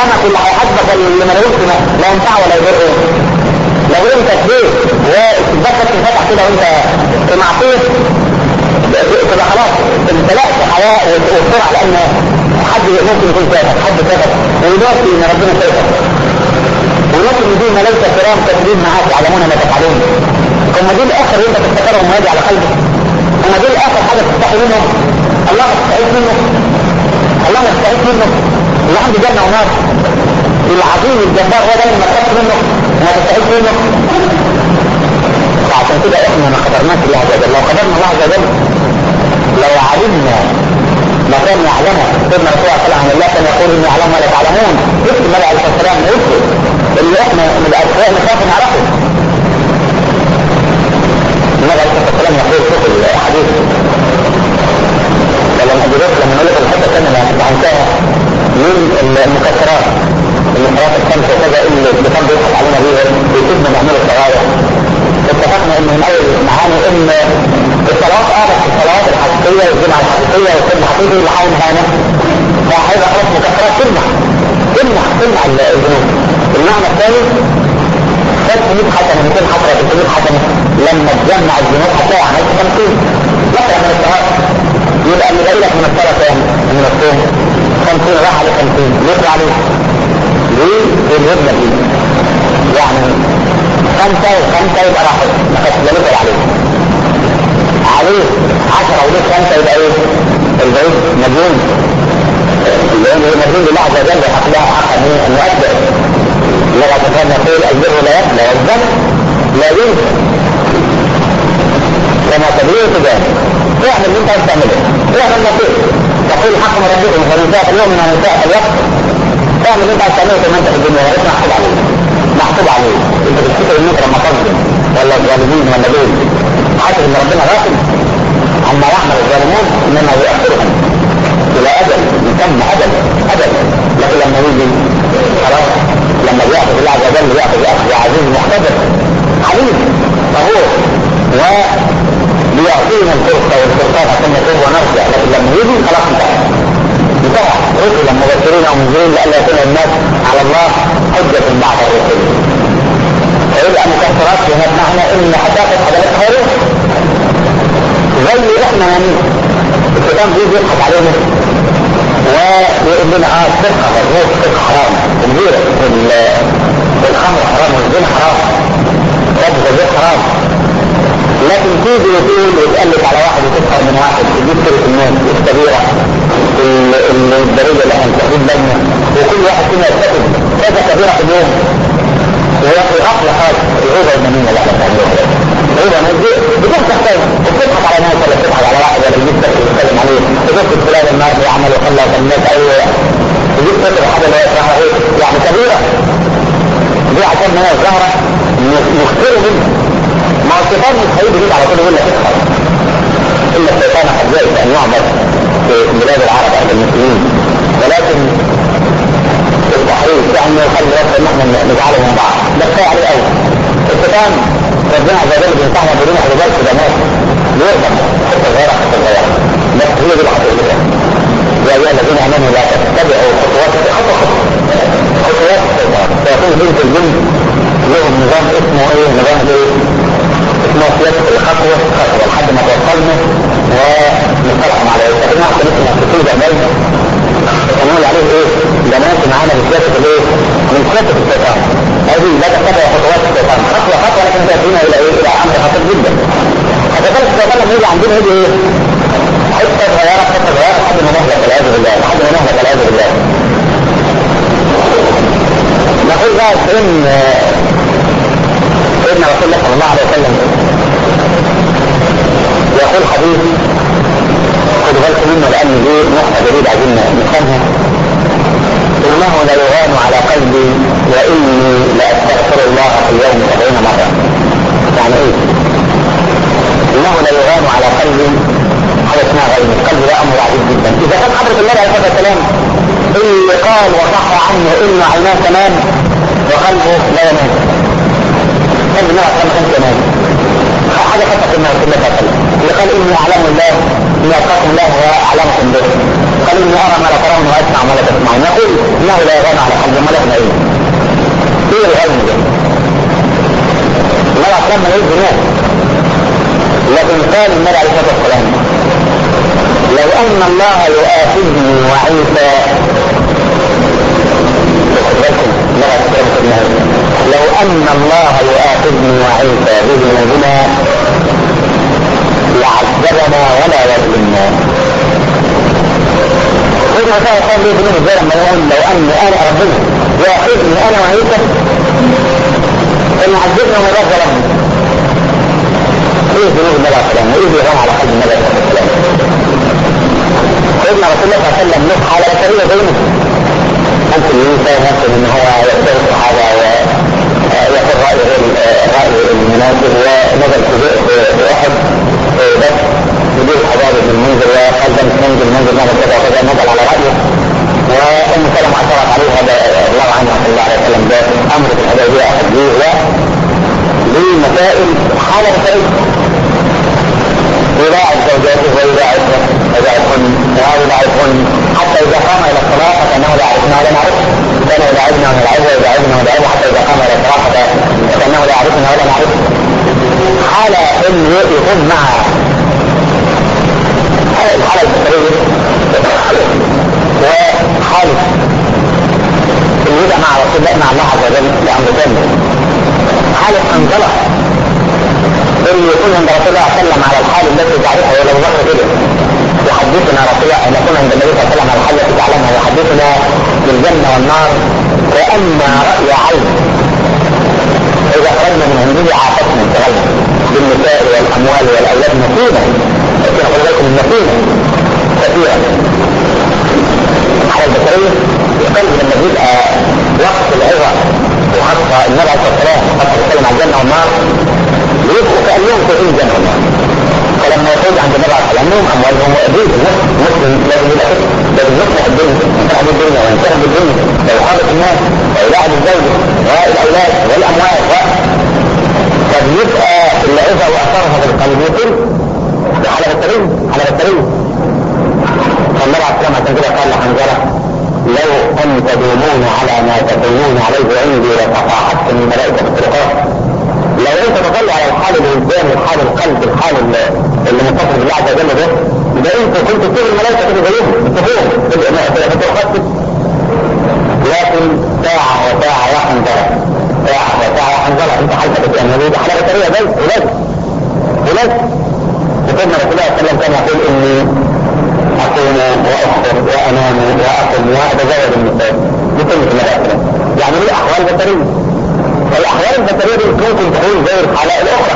هيعلمك اللي هيحاسبك اللي ملوش لا ينفع ولا يضر لو انت كبير وتتذكر تنفتح كده وانت في معصيه تبقى خلاص امتلأت حياة والسرعة لان حد ممكن يكون كافر حد كافر ويناسي ان ربنا كافر ولكن دين ليس كرام كاتبين معاك يعلمون ما تفعلون هم دي الاخر اللي انت تفتكرهم ويجي على قلبك هم دي الاخر حاجه تستحي منهم الله مستعيد منه الله مستعيد منه اللي عنده جنه ونار العظيم الجبار هو ده اللي ما تخافش منه وما تستعيد منه فعشان كده احنا ما قدرناش الله عز وجل لو قدرنا الله عز وجل لو علمنا ما كان يعلمه سيدنا رسول الله صلى الله عليه وسلم كان يقول اني اعلم ولا تعلمون يكتب النبي عليه الصلاه والسلام يكتب اللي احنا من الاسماء نخاف نعرفه النبي عليه الصلاه والسلام يقول شوف الحديث فلما ادرك لما نقول لك الحته الثانيه اللي هتتعنتها من المكسرات المكسرات الخمسه وكذا اللي بيكون بيضحك علينا بيها بيسيبنا نعمل الصغاير اتفقنا ان من اول معاني ان الصلوات اه بس الصلوات الحقيقيه والجمعه الحقيقيه والسنه الحقيقي اللي حاول معانا فهيبقى خلاص مكسرات تمنع تمنع تمنع الذنوب المعنى الثاني 300 حسنه 200 حسنه 300 حسنه لما تجمع الذنوب هتلاقي عملت 50 مثلا من الصلاه يبقى اللي جاي لك من الصلاه كام؟ من الصوم 50 راح على 50 يطلع عليه ليه؟ بالهدنه دي يعني خمسة وخمسة يبقى راحت ما كانش بنقل عليه عليه عشرة وليه خمسة يبقى ايه البعيد مجنون لأن هو مجنون لله عز وجل حق لها حقا أن يؤدب لغة كان يقول البر لا يبلى والذنب لا ينسى كما تبيه تجاه اعمل اللي انت عايز تعمله اعمل ما فيه تقول حق من ربكم فمن شاء اليوم من شاء الوقت اعمل اللي انت عايز تعمله كما انت في الدنيا ولا محسوب عليه محسوب عليه انت بتفتكر انك لما تظلم ولا الظالمين ولا دول حاسب ان ربنا غافل عما يعمل الظالمون انما يؤخرهم الى اجل يتم اجل اجل لكن لما يجي خلاص لما بيأخذ الله عز وجل يأخذ أخذ عزيز مقتدر حليم فهو وبيعطينا الفرصة والفرصات عشان نتوب ونرجع لكن لما يجي خلاص انتهى انتهى رسلا مبشرين ومنذرين لئلا يكون الناس على الله حجة بعد الرسل فيبقى مكسرات هنا بمعنى ان هتاخد حاجات خير زي احنا يعني الشيطان بيجي يضحك علينا ويقول لنا اه السرقه مظبوط السرقه حرام الزيرة الخمر حرام والزنا حرام رب الزيت حرام لكن تيجي وتقول وتقلب على واحد وتسخر من واحد تجيب سيرة الناس الكبيرة الدرجة اللي احنا مستخدمين بالنا وكل واحد فينا يرتكب كذا كبيرة في اليوم وفي غفلة خالص العوبة المنينة اللي احنا بنعملها عوبة مجدئ بدون تحتاج وبتضحك على ناس ولا بتضحك على واحد ولا تجيب سيرة تتكلم عليه تجيب فلان الناس يعمل وخلى الناس اي تجيب سيرة حاجة اللي هي اسمها ايه يعني كبيرة دي عشان هي الزهرة نختار منها ما هو الشيطان مش هيجي يجي على طول يقول لك اسحر الا الشيطان قد يئس ان يعبد في بلاد العرب عند المسلمين ولكن التحريف يعني يخلي ربنا ان احنا نجعله من بعض ده كفايه عليه قوي الشيطان ربنا عز وجل بينصحنا بدون حجاب في بنات بيقدر حتى صغيره حتى صغيره بس هي دي الحقيقه يا ايها الذين امنوا لا تتبعوا خطوات خطوه خطوه خطوات الشيطان فيكون بنت الجن لهم نظام اسمه ايه نظام ايه اسمه سياسة الخطوة خطوة لحد ما توصلنا ونطلعهم على ايه لكن احنا مثل ما تقول ده بل نقول عليه ايه ده ماشي معانا بسياسة الايه من سياسة الشيطان هذه لا تتبع خطوات الشيطان خطوة خطوة لكن تأتينا الى ايه الى امر خطير جدا خطوات الشيطان لما يجي عندنا يجي ايه حتة صغيرة حتة صغيرة لحد ما نهلك والعياذ بالله لحد ما نهلك والعياذ بالله نقول بقى ان سيدنا رسول الله صلى الله عليه وسلم يقول حديث خد بالكم منه لان دي نقطه جديده عايزين نفهمها انه لا يغان على قلبي واني لاستغفر الله في اليوم سبعين مره يعني ايه؟ انه لا يغان على قلبي حاجه اسمها غيب القلب ده امر عجيب جدا اذا كان حضره النبي عليه الصلاه والسلام اللي قال وصح عنه ان عيناه تمام وقلبه لا ينام قلب النبي عليه الصلاه والسلام حاجة خاصة في رسول الله صلى الله عليه وسلم اللي قال إني أعلم الله إني أخاف الله وأعلمكم به قال إني أرى ما لا ترون وأسمع ما لا تسمعون يقول إنه لا يغنى على قلب ملك نعيم إيه العلم ده؟ الله أصلا ما يجي لكن قال النبي عليه الصلاة والسلام لو أن الله يؤاخذني وعيسى لو أن الله يؤاخذني وعيسى بذنوبنا لعذبنا ولا يظلمنا خذ مساء قال لي بنوه ازاي لما يقول لو أني أنا ربنا يؤاخذني أنا وعيسى فإن عذبنا ولا ظلمنا ايه ذنوب النبي عليه السلام وايه اللي على قلب النبي عليه السلام سيدنا رسول الله صلى الله عليه وسلم نصح على بشريه زينا ممكن ينسى نفسه ان هو يختار الصحابه وياخذ راي غير راي المناسب ونزل في احد بس بدون حباب بن المنذر وقال ده مش منزل منزل نعمل كذا وكذا نزل على رايه وام سلمة اعترض عليه هذا الله عنه صلى الله عليه وسلم ده امر في الحديبيه احد ليه دي مسائل حالة مسائل يراعي زوجاته ويراعيهن ويراعيهن ويراعيهن حتى إذا قام إلى الصلاة فكأنه لا يعرفنا ولا نعرف كان يلاعبنا ونلعبه ويلاعبنا ونلعبه حتى إذا قام إلى الصلاة فكأنه لا يعرفنا ولا نعرف حالة إن يكون مع الحالة البشرية وحالة إن يدع مع رسول الله مع الله عز وجل لأمر ثاني حالة أنزلة اللي يكون عند رسول الله صلى الله عليه وسلم على الحال التي تعرفها ولو مر كده يحدثنا رسول الله ان يكون عند النبي صلى الله عليه وسلم على الحال التي تعلمها يحدثنا بالجنه والنار واما راي عين اذا خرجنا من عنده عافتنا انشغلنا بالنساء والاموال والاولاد نسينا لكن خلي بالكم النسينا كثيرا على البشريه القلب لما بيبقى وقت العظه وحتى النبي عليه الصلاه والسلام حتى يتكلم عن الجنه والنار يبقوا كانهم في الجنه والنار فلما يخرج عند النبي عليه الصلاه والسلام اموالهم وابيد المسلم لازم يبقى كده لازم يصلح الدنيا ينتهي بالدنيا وينتهي بالدنيا ويخالط الناس ويلاعب الزوجه والاولاد والاموال و فبيبقى العظه واثرها في القلب يقول على بطاريه على بطاريه فالنبي عليه الصلاه والسلام عشان كده قال لحنظله لو ان تدومون على ما تدومون عليه عندي لتفاحتم من ملائكه الطرقات لو انت تطلع على الحال الانسان الحال القلب الحال اللي متصل بالله عز وجل ده ده انت كنت كل الملائكه كده زيهم انت فوق في الطرقات لكن ساعه وساعه يا حنظله ساعه وساعه يا حنظله انت حالتك بتبقى موجوده على بطاريه بس ولازم ولازم وسيدنا رسول الله صلى الله عليه وسلم كان يقول اني اقوم وافطر وانام واقم واتزوج النساء بكل الملائكه يعني ليه احوال بشريه والاحوال البشريه دي ممكن تكون زي الحالات الاخرى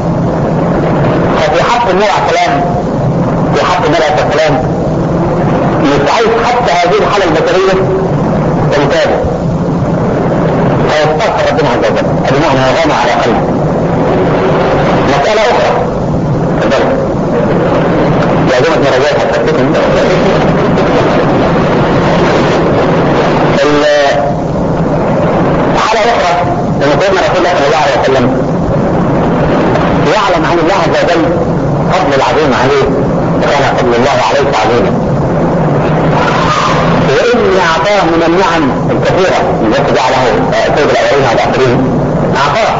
ففي حق النبي عليه السلام في حق النبي عليه السلام مش عايز حتى هذه الحاله البشريه تنتابه فيستغفر ربنا عز وجل ادي معنى غنى على قلبه مساله اخرى تفضل لازمت مراجعة حضرتكم حالة أخرى لما سيدنا رسول الله صلى الله عليه وسلم يعلم عن الله عز وجل فضل العظيم عليه وكان فضل الله عليه عظيما وإني أعطاه من النعم الكثيرة التي جعله سيد الأولين والآخرين أعطاه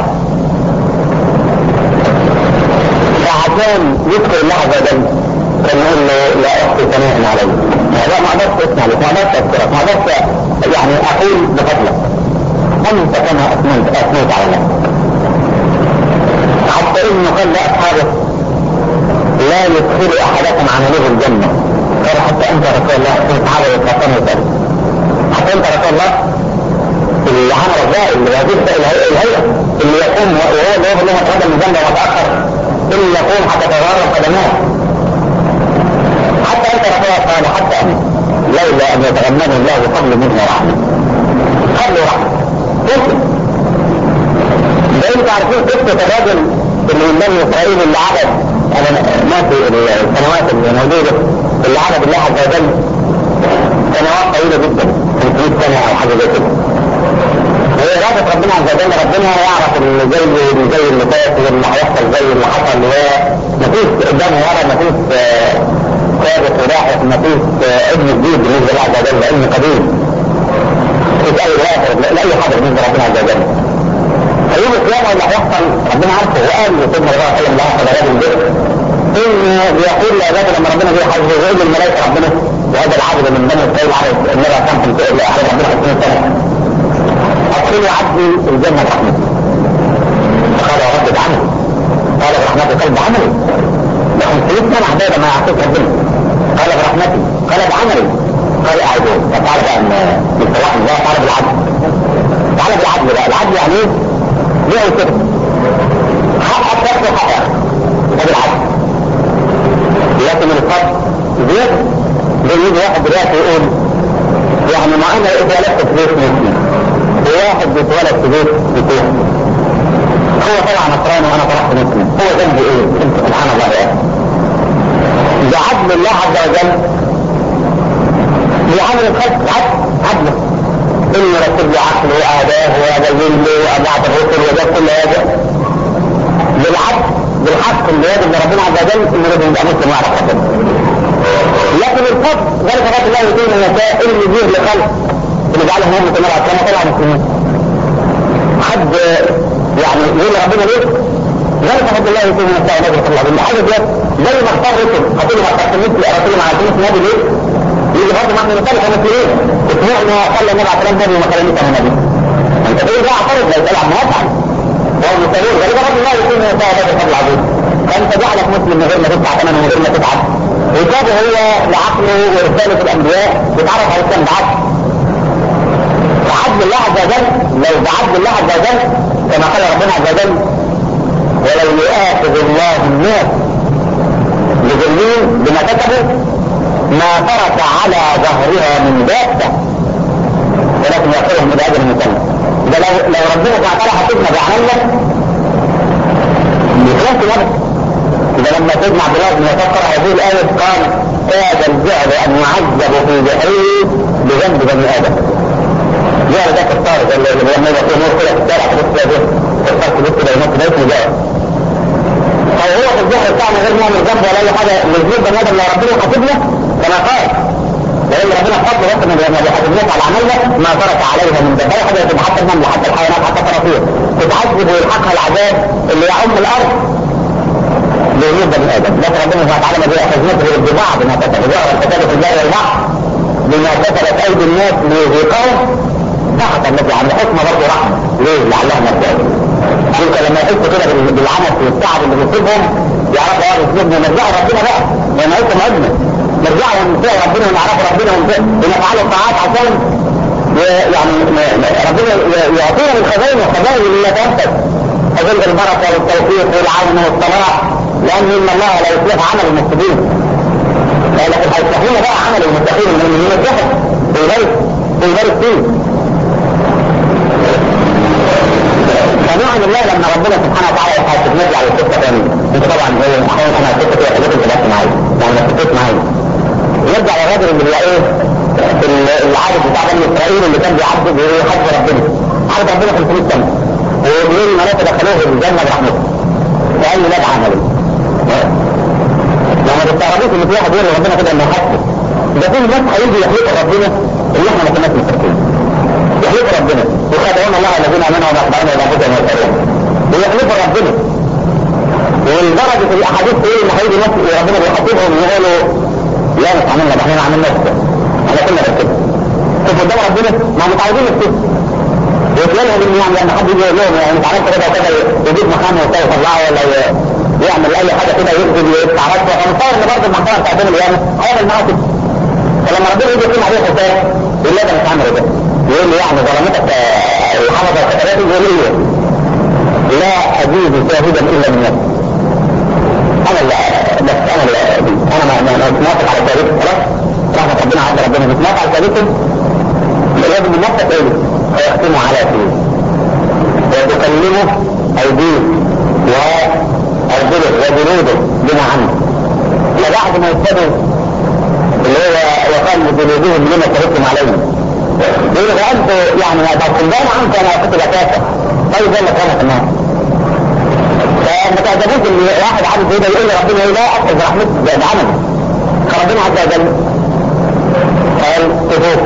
فعشان يذكر الله عز وجل كان يقول له لا اخفي ثناء علي لا ما اقدرش اسمع لك ما اقدرش اذكرك ما اقدرش يعني اقول بفضلك انت كما اثنيت اثنيت على الله حتى انه قال لاصحابه لا يدخل احدكم عمله الجنه قال حتى انت رسول الله في صحابه يتقنوا ذلك حتى انت رسول الله اللي عمل الظاهر اللي يجب الهيئه اللي يقوم وهو اللي يقول لهم اتقدم من الجنه واتاخر اللي يقوم حتى تغرب قدماه حتى انت رسول الله قال حتى أن لولا ان يتغمدني الله بفضل منه ورحمه فضل ورحمه ممكن ده انت عارفين قصه الراجل اللي من بني اسرائيل اللي عبد انا ما في السنوات اللي موجوده اللي عبد الله عز وجل سنوات طويله جدا 500 سنه او حاجه زي كده وإرادة ربنا ربنا عز وجل ربنا يعرف اللي جاي واللي زي اللي فات واللي هيحصل زي اللي حصل مفيش قدام ورا مفيش سابق ولاحق مفيش ابن جديد بالنسبه لله عز وجل علم قديم مفيش اي واحد لاي حاجه بالنسبه لربنا عز وجل فيوم القيامه اللي هيحصل ربنا عارفه وقال لسيدنا الله صلى الله عليه وسلم البر ان بيقول لعباده لما ربنا جه حج يقول للملائكه ربنا وهذا العبد من بني اسرائيل عرف النبي كان في على ربنا 50 سنه ادخلوا عبدي الجنه رحمتي فقال ردد عنه قال برحمتي قلب عملي ده 500 سنه عباده ما يعطيك ربنا قال برحمتي قال بعملي قال اعيدوا فتعالى بقى بالصلاح الله تعالى بالعدل تعالى بالعدل بقى العدل يعني ايه؟ ليه كده حقك تاخده حقك هذا العدل لكن الفرق زيادة بيجي واحد دلوقتي يقول يعني ما انا اتولدت في بيت مسلم وواحد بيتولد في بيت مسيحي هو طلع نصراني وانا طلعت مسلم هو ذنبي ايه؟ انت سبحان الله يا اخي ده عدل الله عز وجل لعمل الخلق عدل عدل انه رتب لي عقله واداه وابين له وابعث الرسل وجاب كل هذا بالعدل بالحق اللي يجب لربنا عز وجل انه لازم يبقى مسلم ويعرف ربنا لكن الفضل ذلك فضل الله يؤتيه من يشاء اللي يجيب لخلق اللي جعلهم هم كما كما طلع مسلمين حد يعني يقول ربنا ليه ذلك فضل الله يؤتيه من يشاء ونجم صلى الله عليه حاجه ديت زي ما اختار رسل هتقول ما اخترت مثل رسول ما عرفتش نبي ليه؟ يجي برضه معنا مثال كمسلمين اسمعنا صلى النبي عليه الصلاه والسلام وما كلمت انا نبي انت تقول ده اعترض لا يتلعب ما يفعل وهو المسلمين ذلك فضل الله يؤتيه من يشاء ونجم فضل عظيم فانت جعلك مسلم من غير ما تدفع ثمنه ومن غير ما تتعب وجابه هو لعقله ورسالة الأنبياء يتعرف على الإسلام بعدل فعدل الله عز وجل لو بعدل الله عز وجل كما قال ربنا عز وجل ولو يؤاخذ الله الناس بظلمهم بما كتبوا ما ترك على ظهرها من دابة ولكن يأخذهم إلى أجل مسمى ده لو لو ربنا سبحانه وتعالى حسبنا بعملنا بخلاف الأمر إذا لما سيدنا عبد الله بن يفكر هذه الآية قال كاد الجعل أن يعذب في بحره بذنب بني آدم. جعل ده كفار اللي لما يبقى في نور كده في الشارع تبص كده ده كفار تبص كده يموت بيت وجاء. أو هو في الجهل بتاعنا غير نعمل ذنب ولا أي حاجة لذنوب بني آدم لو ربنا يحاسبنا كما قال لأن ربنا فضل بس ما بيحاسبناش على عملنا ما ترك عليها من ذنب أي حاجة تبقى حتى النمل حتى الحيوانات حتى الطراطير تتعذب ويلحقها العذاب اللي يعم الأرض بوجود بني ادم لكن ربنا سبحانه وتعالى ما بيأخذناش غير ببعض ما كتب ظهر الكتاب في البر والبحر بما كتبت ايدي الناس ليذيقهم سخط الذي عن حكمه برضه رحمه ليه؟ لعلهم يرجعون تلك لما يحسوا كده بالعنف والتعب اللي بيصيبهم يعرفوا هذا الذنب ونرجعوا ربنا بقى لان انت مؤمن نرجعوا ونطيع ربنا ونعرفوا ربنا ونفعلوا الطاعات عشان يعني ربنا يعطينا من خزائن وخزائن اللي لا تنفذ خزائن البركه والتوفيق والعون والصلاح لان ان الله لا يصلح عمل المفسدين لكن هيصلحون بقى عمل المتقين المؤمنين الجهل ويبارك ويبارك فيه فنعم الله لما ربنا سبحانه وتعالى يحاسب نرجع للقصه تاني انت طبعا زي احيانا انا القصه كده خليك انت معايا يعني ما تفوت معايا نرجع للراجل اللي هو ايه العابد بتاع بني اسرائيل اللي كان بيعبد ويحب ربنا عبد ربنا 500 سنه ويقول الملائكه دخلوه الجنه برحمته فقال له لا ده عملي لما تستغربوش ان في واحد يقول ربنا كده انه حسن ده في ناس هيجي يحلفوا ربنا اللي احنا ما كناش مصدقين يحلفوا ربنا وخدعون الله الذين امنوا وما الى انفسهم يسالون ويحلفوا ربنا ولدرجه الاحاديث تقول ان هيجي ناس ربنا بيخاطبهم يقولوا لا مش عملنا ده احنا ما عملناش كده احنا كنا كده شوف قدام ربنا ما متعودين كده ويتلالهم ان يعني لما حد يجي يقول لهم يعني انت عملت كده وكذا يجيب مكانه وكذا يطلعه ولا يعمل اي حاجه كده يكذب يدفع رشوه فمتصور ان برضه المحكمه بتاعت يوم القيامه هيعمل معاه كده فلما ربنا يجي يقيم عليه حساب يقول لا ده مش عامل كده يقول لي يعني ظلمتك الحفظه الكتابات يقول لي لا اجيب شاهدا الا من نفسي انا اللي بس انا اللي انا ما ما مش موافق على ذلك خلاص رحمه ربنا عز ربنا مش موافق على ذلك لازم من نفسك ايه فيختم على فيه وتكلمه ايديه وارجله وجنوده بما عنه وبعد ما يبتدوا اللي هو وقال لجنودهم لما شهدتم علينا يقول فانت يعني هتكلم عنك انا كنت بكافر طيب يلا كان في النار فما تعجبوش ان واحد عامل كده يقول لربنا ايه لا اخذ رحمتك بعمل فربنا عز وجل قال تفوق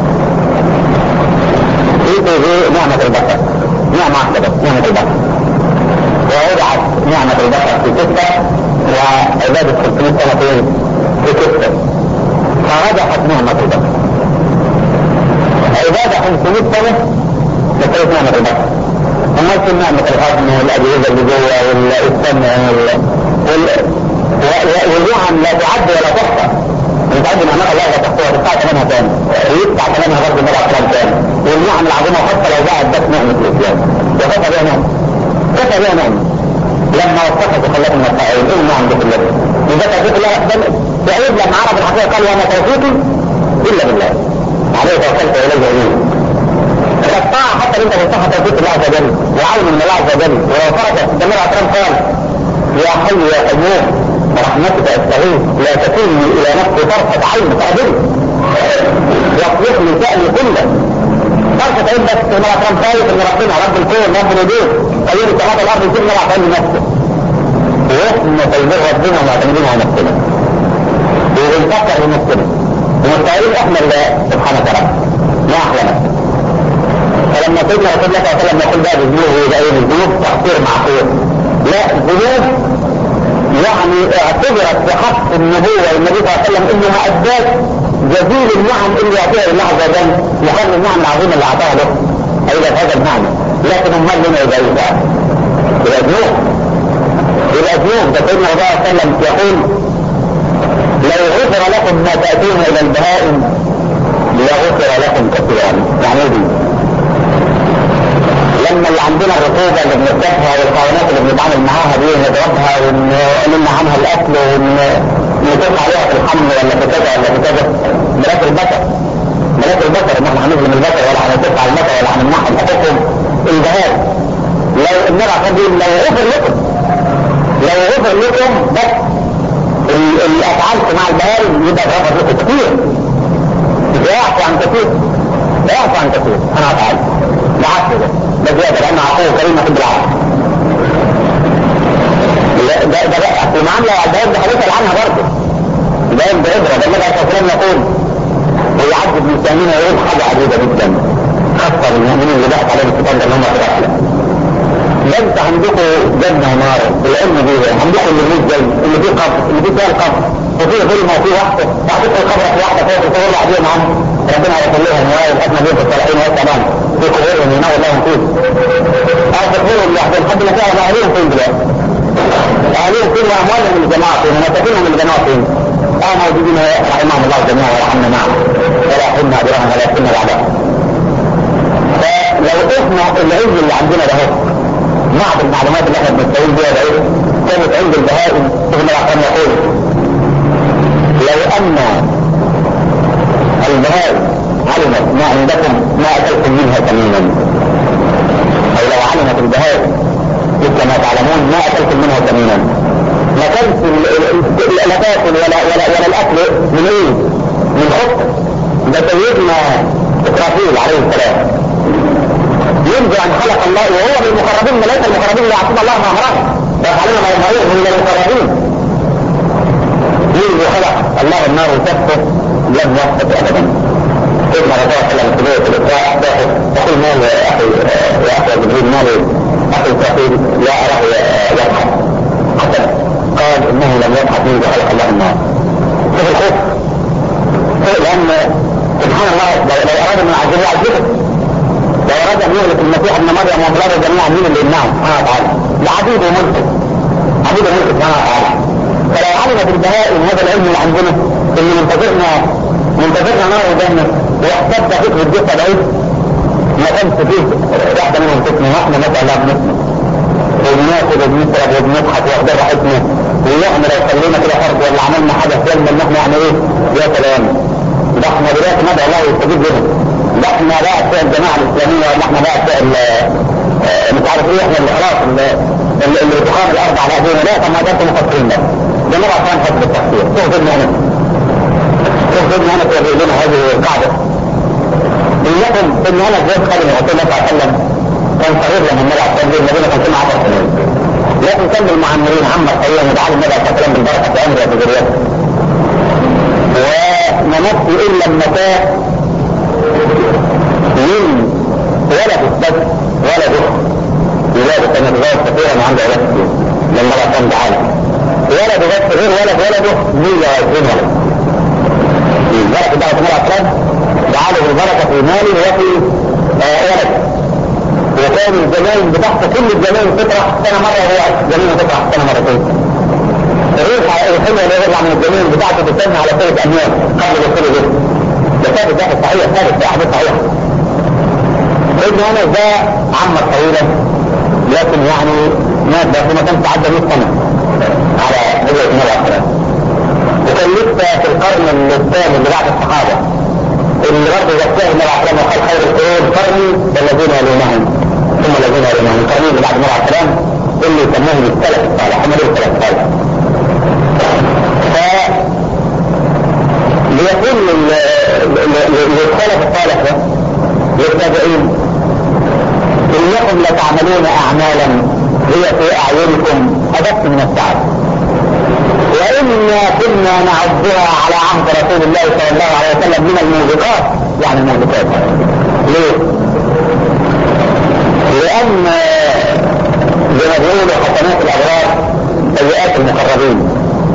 في نعمة البشر نعمة واحدة نعمة البشر ووضعت نعمة البشر في ستة وعبادة 300 سنة في ستة فرجحت نعمة البشر عبادة 500 سنة بقيت نعمة البشر أما في نعمة الهضم والأجهزة اللي جوه والسمع والنعم لا تعد ولا تحصى من تعد نعمة الله لا تحصى وتدفع ثمنها تاني ويدفع ثمنها برضه مرة أكرم تاني والنعم العظيمة حتى لو جاءت بس نعمة الإسلام وكفى بها نعمة كفى بها نعمة لما وصفت وخلت من الفائل ايه النعم دي كلها إذا توفيق الله أحسن سعيد لما عرف الحقيقة قال وما توفيقي إلا بالله عليه توكلت إليه أمين فالطاعة حتى انت مصطفى توفيق الله عز وجل وعون من الله عز وجل ولو فرق استمر أكرم قال يا حي يا قيوم برحمتك استغيث لا تكلني الى نفسي طرفة عين فأدل واصلح لي شأني كله طرفة عين بس ما كان خايف ان ربنا رب الكون رب الوجود خير سماء الارض يكون ما عشان نفسه واحنا طيبين ربنا ومعتمدين على نفسنا وبنفكر في نفسنا ومستعيدين احنا الله سبحانه وتعالى ما احلى نفسنا فلما سيدنا رسول الله صلى الله عليه وسلم يقول بقى بالذنوب ويبقى ايه بالذنوب تقصير معقول لا الذنوب يعني اعتبرت بحق النبوة والنبي صلى الله عليه وسلم انها ادات جزيل النعم اللي يعطيها الله عز وجل مقابل النعم العظيمة اللي اعطاها له ايضا هذا المعنى لكن امال لنا يبقى ايه بقى؟ يبقى ذنوب يبقى ذنوب ده سيدنا صلى الله عليه وسلم يقول لو غفر لكم ما تأتون الى البهائم لغفر لكم كثيرا يعني ايه دي؟ لما اللي عندنا الرطوبة اللي بنرتاحها والحيوانات اللي بنتعامل معاها دي ونضربها ونمنع عنها الاكل ونطلق عليها في الحمل ولا في كذا ولا في كذا بلاك البشر بلاك البشر ان احنا هنظلم البشر ولا هنطلق على البشر ولا هنمنعهم حقوقهم الجهاد لو النبي عشان دي لو غفر لكم لو غفر لكم بس الافعال مع البهائم يبقى غفر لكم كتير يعفو عن كثير يعفو عن كثير انا افعل بالعكس ده ده زياده لان عقوه كريمه في بالعكس ده ده بقى المعامله ده ده هنسال عنها برضه ده ده ابره ده النبي صلى الله عليه وسلم يقول ويعذب من سامين يقول حاجه عجيبه جدا خاصه بالمؤمنين اللي ضحك عليهم الكتاب اللي هم في الرحله ده انت عندكم جنه ونار العلم دي عندكم اللي فيه جنه اللي فيه قبر اللي فيه فيها القبر وفيه ظلمه وفيه وحده تعطيك القبر في واحده فوق تقول عليهم عنه ربنا يخليهم ويبقى بيت الصالحين والسلام في قبورهم ينور لهم فيه او في قبورهم لوحدهم لحد ما تعرف اهلهم فين دلوقتي اهلهم فين واموالهم من الجماعه فين ومساكنهم من الجماعه فين اه موجودين رحمهم الله جميعا ورحمنا معهم ولا حنا برحمه ولا يحنا العذاب فلو احنا العلم اللي عندنا ده بعض المعلومات اللي احنا بنستعين بها ده كانت عند البهائم ابن العقام يقول لو ان البهائم علمت ما عندكم ما اكلتم منها تميما او لو علمت البهائم مثل ما تعلمون ما اكلتم منها تميما ما كانت لا تاكل ولا ولا ولا الاكل من ايه؟ من خط ده سيدنا اسرافيل عليه السلام منذ ان خلق الله وهو من المقربين ملائكه المقربين اللي يعصون الله ما امرهم فيفعلون ما يفعلون من المقربين منذ خلق الله النار تكفر لم يسقط ابدا سيدنا رسول الله صلى الله عليه وسلم في الاسراء يقول مال يا اخي يا اخي جبريل مال اخي ثقيل لا اراه يضحك حتى قال انه لم يضحك منذ خلق الله النار شوف الخوف لان سبحان الله لو اراد من عز وجل يعذبه لو اراد ان يهلك المسيح ابن مريم واولاده جميعا مين اللي يمنعه سبحانه وتعالى لعبيد وملك عبيد وملك سبحانه وتعالى فلو علمت البهائم هذا العلم اللي عندنا اللي منتظرنا منتظرنا نار وجنه واحتد فكر الجسد اهي ما كانش فيه واحده منهم تسمع واحنا نسال الله بنسمع وبناكل وبنشرب وبنضحك واخدين راحتنا ونحن لو خلينا كده فرض ولا عملنا حاجه سلمى ان احنا يعني ايه يا سلام ده احنا دلوقتي ندعو الله يستجيب لنا ده احنا بقى بتوع الجماعه الاسلاميه ولا احنا بقى بتوع مش عارف ايه احنا اللي خلاص اللي اتخاذ الارض على ايدينا لا طب ما ده انتم مفكرين ده ده نبقى كمان حسب التفسير شوف ابن هنا شوف ابن هنا تبين لنا هذه القاعده انكم ابن هنا زي قال الرسول صلى الله عليه وسلم كان صغير لما النبي وكمل المعمرين عمر طويلا ودعا النبي عليه الصلاه والسلام بالبركه في عمره وذريته ونمت الا المتاع من ولد بس ولده ولادة كان يتزوج كثيرا وعنده اولاد كثير لما الله كان تعالى ولده بس غير ولد ولده 120 ولد البركه دعوه الله اكرم جعله البركه في ماله وفي آه ولد وكان الجمال بتاعته كل الجمال تطرح سنه مره وهو جميل تطرح سنه مرتين الريحه الحلوه اللي يطلع من الجميل بتاعته بتسمى على ثلاث اميال قبل دخول الجسم ده ثابت ده صحيح ثابت ده حديث صحيح ابن انس ده عمر طويلا لكن يعني مات ده ما كانش عدى 100 سنه على هجره النبي عليه الصلاه وكان لسه في القرن الثاني اللي بعد الصحابه اللي برضه زكاه النبي عليه الصلاه وقال خير القرون قرني والذين يلونهم ثم الذين يلونهم القرنين اللي بعد النبي عليه السلام اللي يسموهم السلف الصالح هم دول السلف الصالح ف ليقول للسلف الصالح ده للتابعين انكم لتعملون اعمالا هي في اعينكم ادق من السعادة وإنا كنا نعدها على عهد رسول الله صلى الله عليه وسلم من الموبقات يعني الموبقات ليه؟ لأن زي ما بيقولوا حسنات الأبرار سيئات المقربين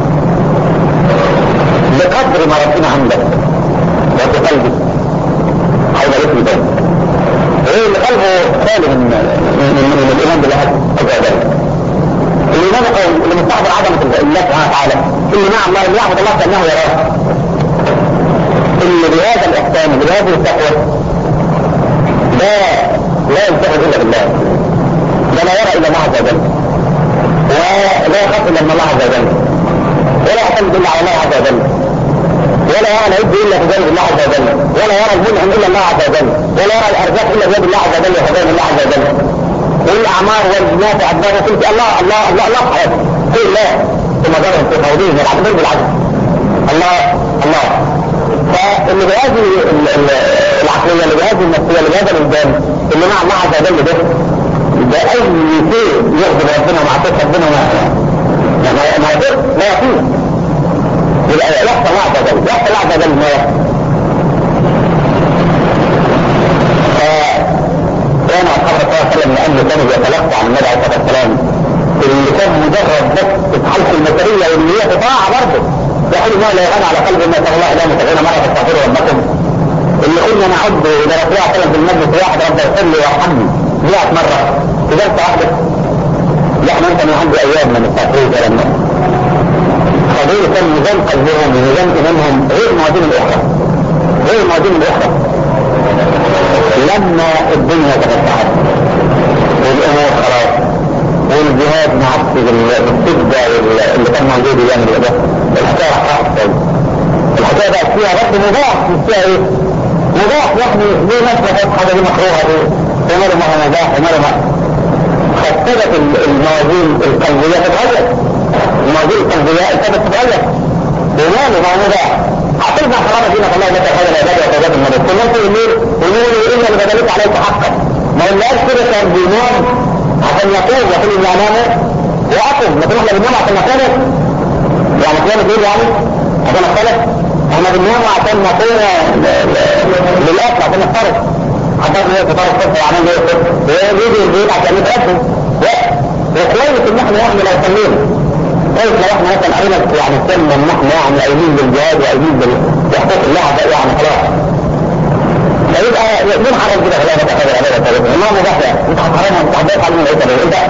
بقدر ما ربنا عندك وفي قلبك حول اسم ذلك ايه اللي قلبه خالي من من, من, من الايمان بالله عز وجل الايمان قول اللي مستحضر عظمه الله سبحانه وتعالى اللي مع الله اللي يعبد الله كانه يراه اللي بهذا الاحسان بهذه التقوى لا لا يلتفت الا بالله ده لا يرى الا الله عز وجل ولا يخاف الا من الله عز وجل ولا يعتمد الا على الله عز وجل ولا يرى العز الا في جانب الله عز وجل ولا يرى المنعم الا الله عز وجل ولا يرى الارزاق الا بيد الله عز وجل وخزائن الله عز وجل والاعمار والجنات عباد وكل الله الله الله الله في حياته كل الله ثم ضرب في موضوعه العبد بالعدل الله الله فاللي بهذه العقليه اللي بهذه النفسيه اللي بهذا الانسان اللي مع الله عز وجل ده ده اي شيء يغضب ربنا ومعصيه ربنا ما ما ما يقدر لا يقول يبقى يحصل الله عز وجل يحصل الله عز وجل ما يحصل كان اصحاب الرسول صلى الله عليه وسلم لانه كانوا بيتلقوا عن النبي عليه الصلاه والسلام اللي كان مجرد بس الحلقه المثليه واللي هي طاعه برضه يقول ما لا يغنى على قلب ما شاء الله لا متغنى مره تستغفروا ربكم اللي قلنا نعد الى رسول الله صلى في المجلس واحد رب اغفر لي وارحمني 100 مره في جلسه واحده لا احنا انت نعد ايام من التفريط الى الناس فدول كان ميزان قلبهم وميزان ايمانهم غير موازين الاخرى غير موازين الاخرى لما الدنيا تفتحت والامور خلاص والجهاد مع السجدة اللي كان موجود ايام ده الحكايه راح الحكايه بقت فيها رد مضاف مش فيها ايه؟ مضاف يعني ليه ناس بتحط حاجه دي مكروهه دي وماله ما هو مضاف وماله ما فابتدت الموازين القلبيه تتغير الموازين القلبيه ابتدت تتغير وماله ما هو مضاف حطينا حرام دينك الله لك خير العباد وتوبات النبي كل الناس يقول يقولوا الا اللي بدلت عليك حقا ما قلناش كده كان بينام عشان يقوم يقول اني انام واقوم لكن احنا بننام عشان نختلف يعني كلام الدين يعني عشان نختلف احنا بننام عشان نقوم للاكل عشان نختلف عشان هي تطور الصبح وعمل ايه الصبح ويجي البيت عشان نتقدم وكويس ان احنا احنا لو صلينا كيف لو احنا مثلا قرينا يعني سنة ان احنا يعني قايمين بالجهاد وقايمين بحقوق الله يعني خلاص فيبقى مين حرم كده خلاص تاخد العباده طيب ما مباح يعني انت هتحرمها انت هتضيف عليهم ايه انت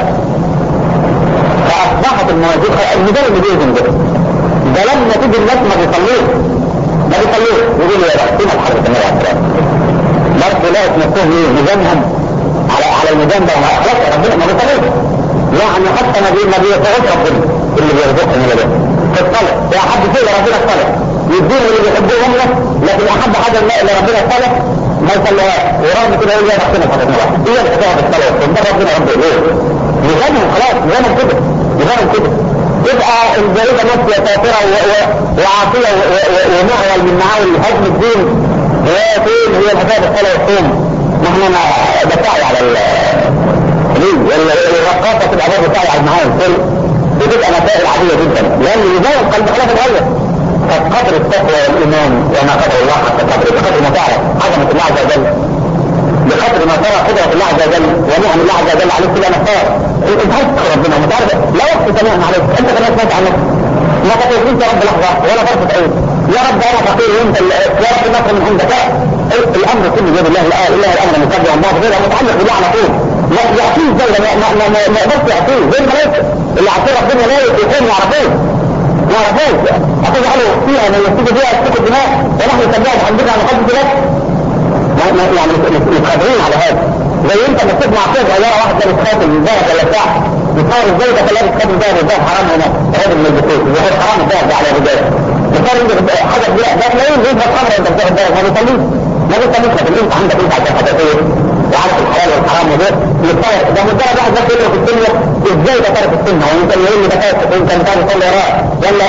فاصبحت الموازين الميزان اللي بيوزن ده ده لما تيجي الناس ما بيصلوش ما بيصلوش يقولوا يا بختنا الحرب النبي عليه الصلاه برضه لقت نفسهم ايه ميزانهم على على الميزان ده خلاص ربنا ما بيصلوش يعني حتى ما بي ما بيطلعوش ربنا اللي بيرزقهم من ده في الصلاه يا حد فيه ربنا الصلاه يديهم اللي بيحبوهم له لكن احب حاجه اللي ربنا الصلاه ما يصليهاش ورغم كده يقول يا بختنا فقط هي الحكايه في الصلاه والصوم ده ربنا ربنا ليه؟ ميزانهم خلاص ميزانهم كده ميزانهم كده يبقى الجريدة نفسها كافرة وعاصية ومعول من معاول هدم الدين هي فين هي الحكاية بالصلاة والصوم نحن بتاعي على ال الرقاصة تبقى برضه بتاعي على المعاول كل بتبقى مسائل عادية جدا لأن ميزان القلب خلاص اتغير فقدر التقوى والإيمان وما قدر الله حتى قدر بقدر ما تعرف عظمة الله عز وجل بقدر ما ترى قدرة الله عز وجل ونعم الله عز وجل عليك كلها نختار انت عايز ربنا انت عارف لا وقت تمام عليك انت كمان سمعت عنك ما تقولش يا رب لحظة ولا طرفة عين يا رب انا فقير وانت يا رب نصر من عندك الامر كله بيد الله لا اله الا الامر متبع الله غير متعلق بالله على طول لا يعطيه زي ما ما ما ما ما يقدرش يعطيه زي الملائكه اللي عطيه ربنا لا يكون يعرفوه ما يعرفوش هتجعلوا فيها من يسيب فيها تسيب الدماء ونحن نسميها بحمدك على قلب لك يعني متقدرين على هذا زي انت لما تسمع صوت غيره واحد كان خاتم من ذهب ولا بتاع بتصور ازاي ده لابس خاتم ذهب والذهب حرام هنا هذا من البخور وهو حرام الذهب ده على الرجال بتصور انت حاجه ده تلاقيه بيبقى خمره انت بتاخد بالك ما بيصليش ما بيصليش لكن انت عندك انت عشان حدثيه وعارف الحلال والحرام وده مضطرب ده مضطرب واحد بس يقرا في الدنيا ازاي ده ترك السنه وانت اللي يقول لي ده ترك انت مش عارف تصلي وراه ولا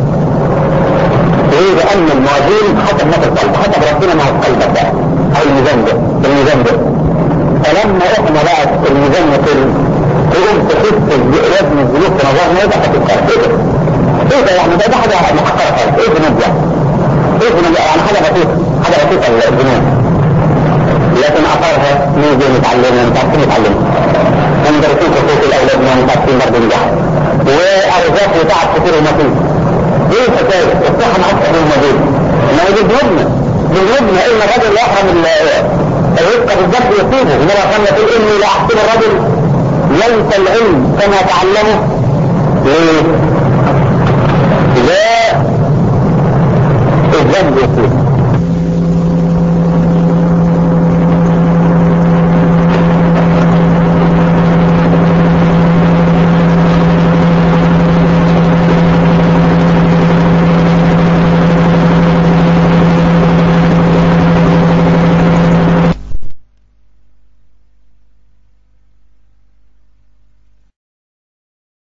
ليه لان الموازين حسب ما في القلب حسب ربنا ما هو قلبك ده او الميزان ده الميزان ده فلما احنا بقى الميزان يقل تقوم تحس وزن الذنوب في نظرنا ايه ده هتبقى ايه ده؟ ايه ده يعني ده ده حاجه محقره خالص ايه الذنوب ده؟ ايه الذنوب يعني حاجه بسيطه حاجه بسيطه الذنوب لكن اثرها نيجي نتعلمها نتعلم نتعلمها ومدرسين خصوص الاولاد ما متعلمين برضه نجاح وارزاق وتعب كتير ومطلوب ايه الحكايه؟ الصحه معاك من الموجود انما دي ذنوبنا ذنوبنا ان الرجل يحرم الرزق بالذات يصيبه انما كان يقول اني لا احسن الرجل ليس العلم كما تعلمه ليه؟ لا الذنب يصيبه